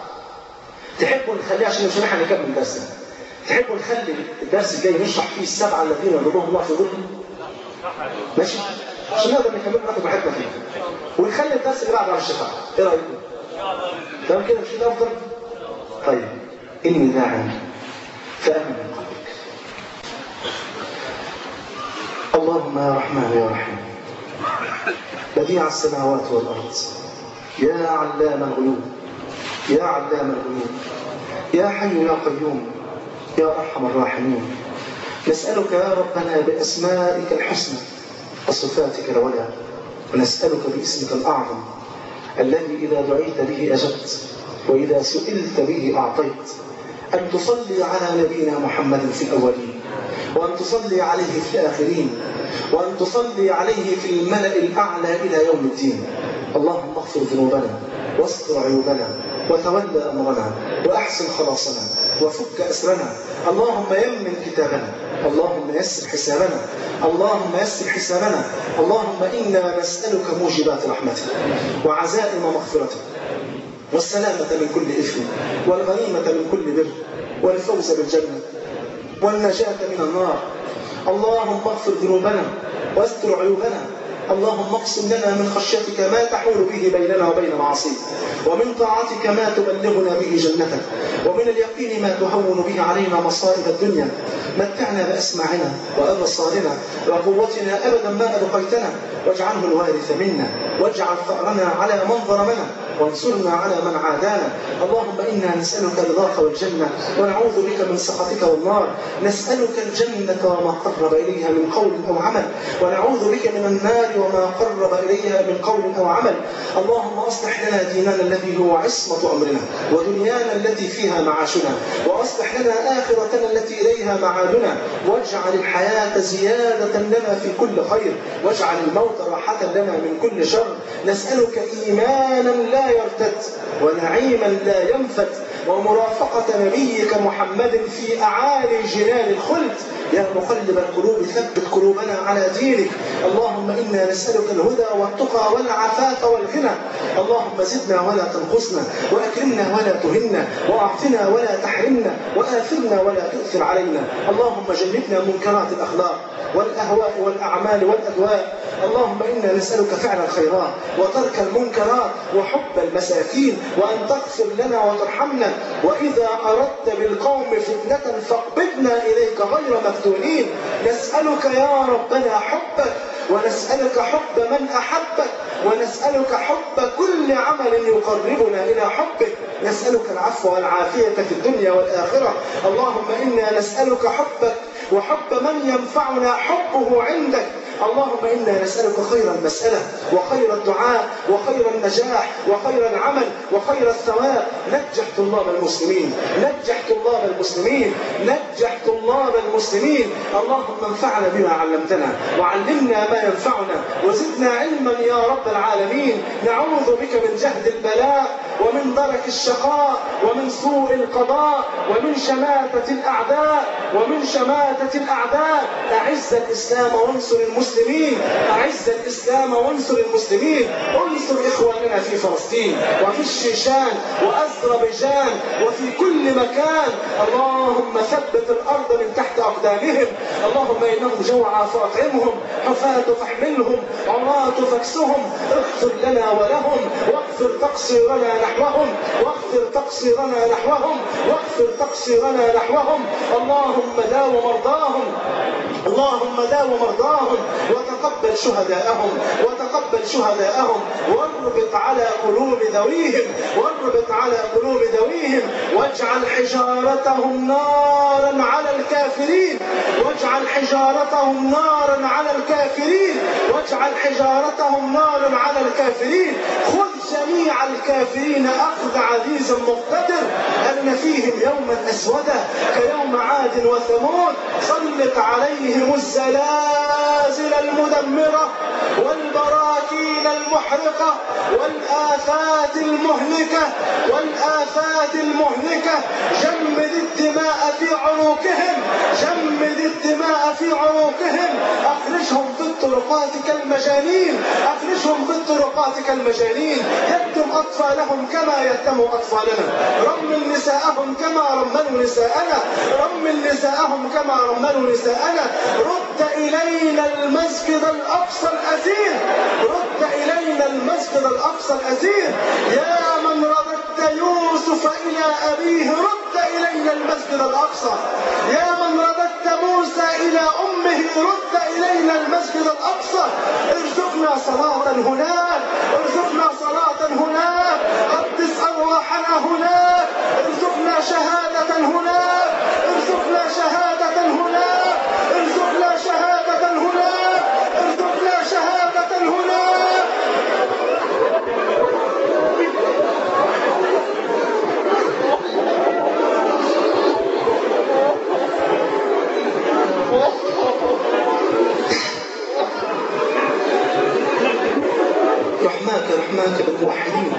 تحبوا نخليه عشان مش هنلحق نكمل الدرس ده تحبوا نخلي الدرس الجاي نشرح فيه السبعه الذين يظلهم الله في ظلهم ماشي عشان نقدر نكمل ناخد راحتنا فيه ونخلي الدرس اللي بعده على الشفاعه ايه رايكم؟ تمام كده مش كده افضل؟ طيب اني داع فامن من قلبك اللهم يا رحمن يا رحيم بديع السماوات والارض يا علام الغيوب يا علام الغيوب يا حي يا قيوم يا ارحم الراحمين نسالك يا ربنا باسمائك الحسنى وصفاتك العلى ونسالك باسمك الاعظم الذي اذا دعيت به اجبت واذا سئلت به اعطيت ان تصلي على نبينا محمد في الاولين وأن تصلي عليه في الآخرين وأن تصلي عليه في الملأ الأعلى إلى يوم الدين اللهم اغفر ذنوبنا واستر عيوبنا وتولى أمرنا وأحسن خلاصنا وفك أسرنا اللهم يمن كتابنا اللهم يسر حسابنا اللهم يسر حسابنا اللهم إنا نسألك موجبات رحمتك وعزائم مغفرتك والسلامة من كل إثم والغنيمة من كل بر والفوز بالجنة والنجاة من النار اللهم اغفر ذنوبنا واستر عيوبنا اللهم اقسم لنا من خشيتك ما تحول به بيننا وبين معاصيك ومن طاعتك ما تبلغنا به جنتك ومن اليقين ما تهون به علينا مصائب الدنيا متعنا بأسماعنا وأبصارنا وقوتنا أبدا ما أبقيتنا واجعله الوارث منا واجعل ثأرنا على من ظلمنا وانصرنا على من عادانا اللهم إنا نسألك رضاك والجنة ونعوذ بك من سخطك والنار نسألك الجنة وما قرب إليها من قول أو عمل ونعوذ بك من النار وما قرب إليها من قول أو عمل اللهم أصلح لنا ديننا الذي هو عصمة أمرنا ودنيانا التي فيها معاشنا وأصلح لنا آخرتنا التي إليها معادنا واجعل الحياة زيادة لنا في كل خير واجعل الموت راحة لنا من كل شر نسألك إيمانا لا يرتد ونعيما لا ينفد ومرافقة نبيك محمد في أعالي جنان الخلد يا مقلب القلوب ثبت قلوبنا على دينك اللهم إنا نسألك الهدى والتقى والعفاف والغنى اللهم زدنا ولا تنقصنا وأكرمنا ولا تهنا وأعطنا ولا تحرمنا وآثرنا ولا تؤثر علينا اللهم جنبنا منكرات الأخلاق والأهواء والأعمال والأدواء اللهم إنا نسألك فعل الخيرات وترك المنكرات وحب المساكين وأن تغفر لنا وترحمنا وإذا أردت بالقوم فتنة فاقبضنا إليك غير مفتونين نسألك يا ربنا حبك ونسألك حب من أحبك ونسألك حب كل عمل يقربنا إلى حبك نسألك العفو والعافية في الدنيا والآخرة اللهم إنا نسألك حبك وحب من ينفعنا حبه عندك اللهم إنا نسألك خير المسألة وخير الدعاء وخير النجاح وخير العمل وخير الثواب نجح طلاب المسلمين نجح طلاب المسلمين نجح طلاب المسلمين اللهم انفعنا بما علمتنا وعلمنا ما ينفعنا وزدنا علما يا رب العالمين نعوذ بك من جهد البلاء ومن درك الشقاء ومن سوء القضاء ومن شماتة الأعداء ومن شماتة الأعداء أعز الإسلام وانصر المسلمين أعز الإسلام وانصر المسلمين انصر إخواننا في فلسطين وفي الشيشان وأذربيجان وفي كل مكان اللهم ثبت الأرض من تحت أقدامهم اللهم إنهم جوعى فأطعمهم حفاة فاحملهم عراة فاكسهم اغفر لنا ولهم واغفر تقصيرنا نحوهم واغفر تقصيرنا نحوهم واغفر تقصيرنا نحوهم اللهم داو مرضاهم اللهم داو مرضاهم وتقبل شهداءهم وتقبل شهداءهم واربط على قلوب ذويهم واربط على قلوب ذويهم واجعل حجارتهم نارا على الكافرين واجعل حجارتهم نارا على الكافرين واجعل حجارتهم نارا على الكافرين خذ جميع الكافرين أخذ عزيز مقتدر أن فيهم يوما أسودا كيوم عاد وثمود سلط عليهم الزلازل المدمرة والبراكين المحرقة والآفات المهلكة والآفات الآفات المهلكة جمد الدماء في عروقهم جمد الدماء في عروقهم أخرجهم في الطرقات كالمجانين أخرجهم في الطرقات كالمجانين يتم أطفالهم كما يتم أطفالنا رمل نساءهم كما رملوا نساءنا رمل نساءهم كما رملوا نساءنا رد إلينا المسجد الأقصى الأزير رد إلينا المسجد الأقصى الأزير يا من رددت يوسف إلى أبيه رد إلينا المسجد الأقصى يا من رددت موسى إلى أمه رد إلينا المسجد الأقصى ارزقنا صلاة هناك ارزقنا صلاة هناك قدس أرواحنا هناك ارزقنا شهادة هناك ارزقنا شهادة هناك ارزقنا شهادة هناك ارزقنا شهادة هناك رحماك رحماك بالموحدين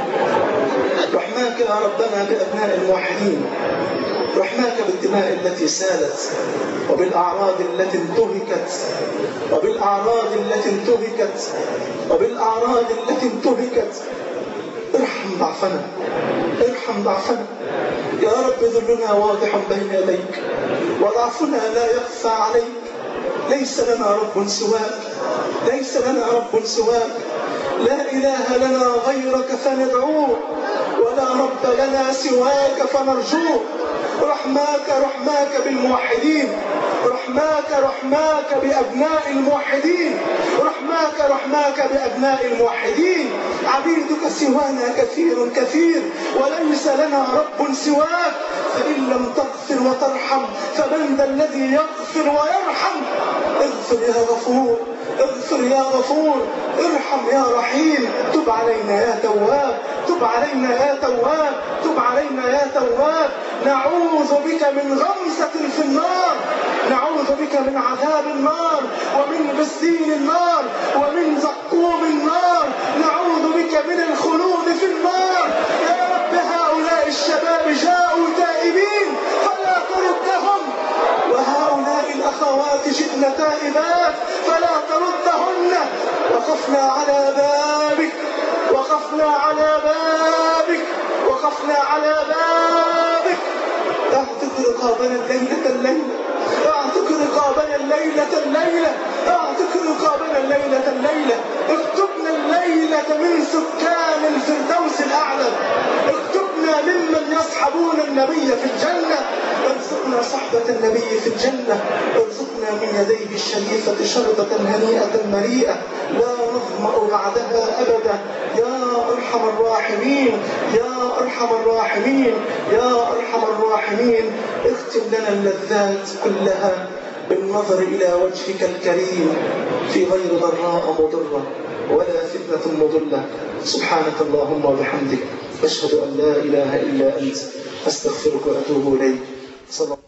رحماك يا ربنا بأبناء الموحدين رحماك بالدماء التي سالت وبالأعراض التي انتهكت وبالأعراض التي انتهكت وبالأعراض التي انتهكت ارحم ضعفنا ارحم ضعفنا يا رب ذلنا واضح بين يديك وضعفنا لا يخفى عليك ليس لنا رب سواك ليس لنا رب سواك لا إله لنا غيرك فندعوه ولا رب لنا سواك فنرجوه رحماك رحماك بالموحدين رحماك رحماك بأبناء الموحدين رحماك رحماك بأبناء الموحدين عبيدك سوانا كثير كثير وليس لنا رب سواك فإن لم تغفر وترحم فمن ذا الذي يغفر ويرحم اغفر يا غفور اغفر يا غفور ارحم يا رحيم تب علينا يا تواب تب علينا يا تواب تب علينا يا تواب نعوذ بك من غمسة في النار نعوذ بك من عذاب النار ومن بسين النار ومن زقوم النار نعوذ بك من الخلود في النار يا رب هؤلاء الشباب جاءوا تائبين فلا تردهم وهؤلاء الأخوات جئن تائبات فلا تردهن وقفنا على بابك وقفنا على بابك وقفنا على بابك اعتق رقابنا الليلة الليلة اعتق رقابنا الليلة الليلة اعتق رقابنا الليلة الليلة اكتبنا الليلة من سكان الفردوس الأعلى اكتبنا ممن يصحبون النبي في الجنة ارزقنا صحبة النبي في الجنة ارزقنا من يديه الشريفة شربة هنيئة مريئة لا نظمأ بعدها أبدا يا أرحم الراحمين يا أرحم الراحمين يا أرحم الراحمين اختم لنا اللذات كلها بالنظر إلى وجهك الكريم في غير ضراء مضرة ولا فتنة مضلة سبحانك اللهم وبحمدك أشهد أن لا إله إلا أنت أستغفرك وأتوب إليك صلى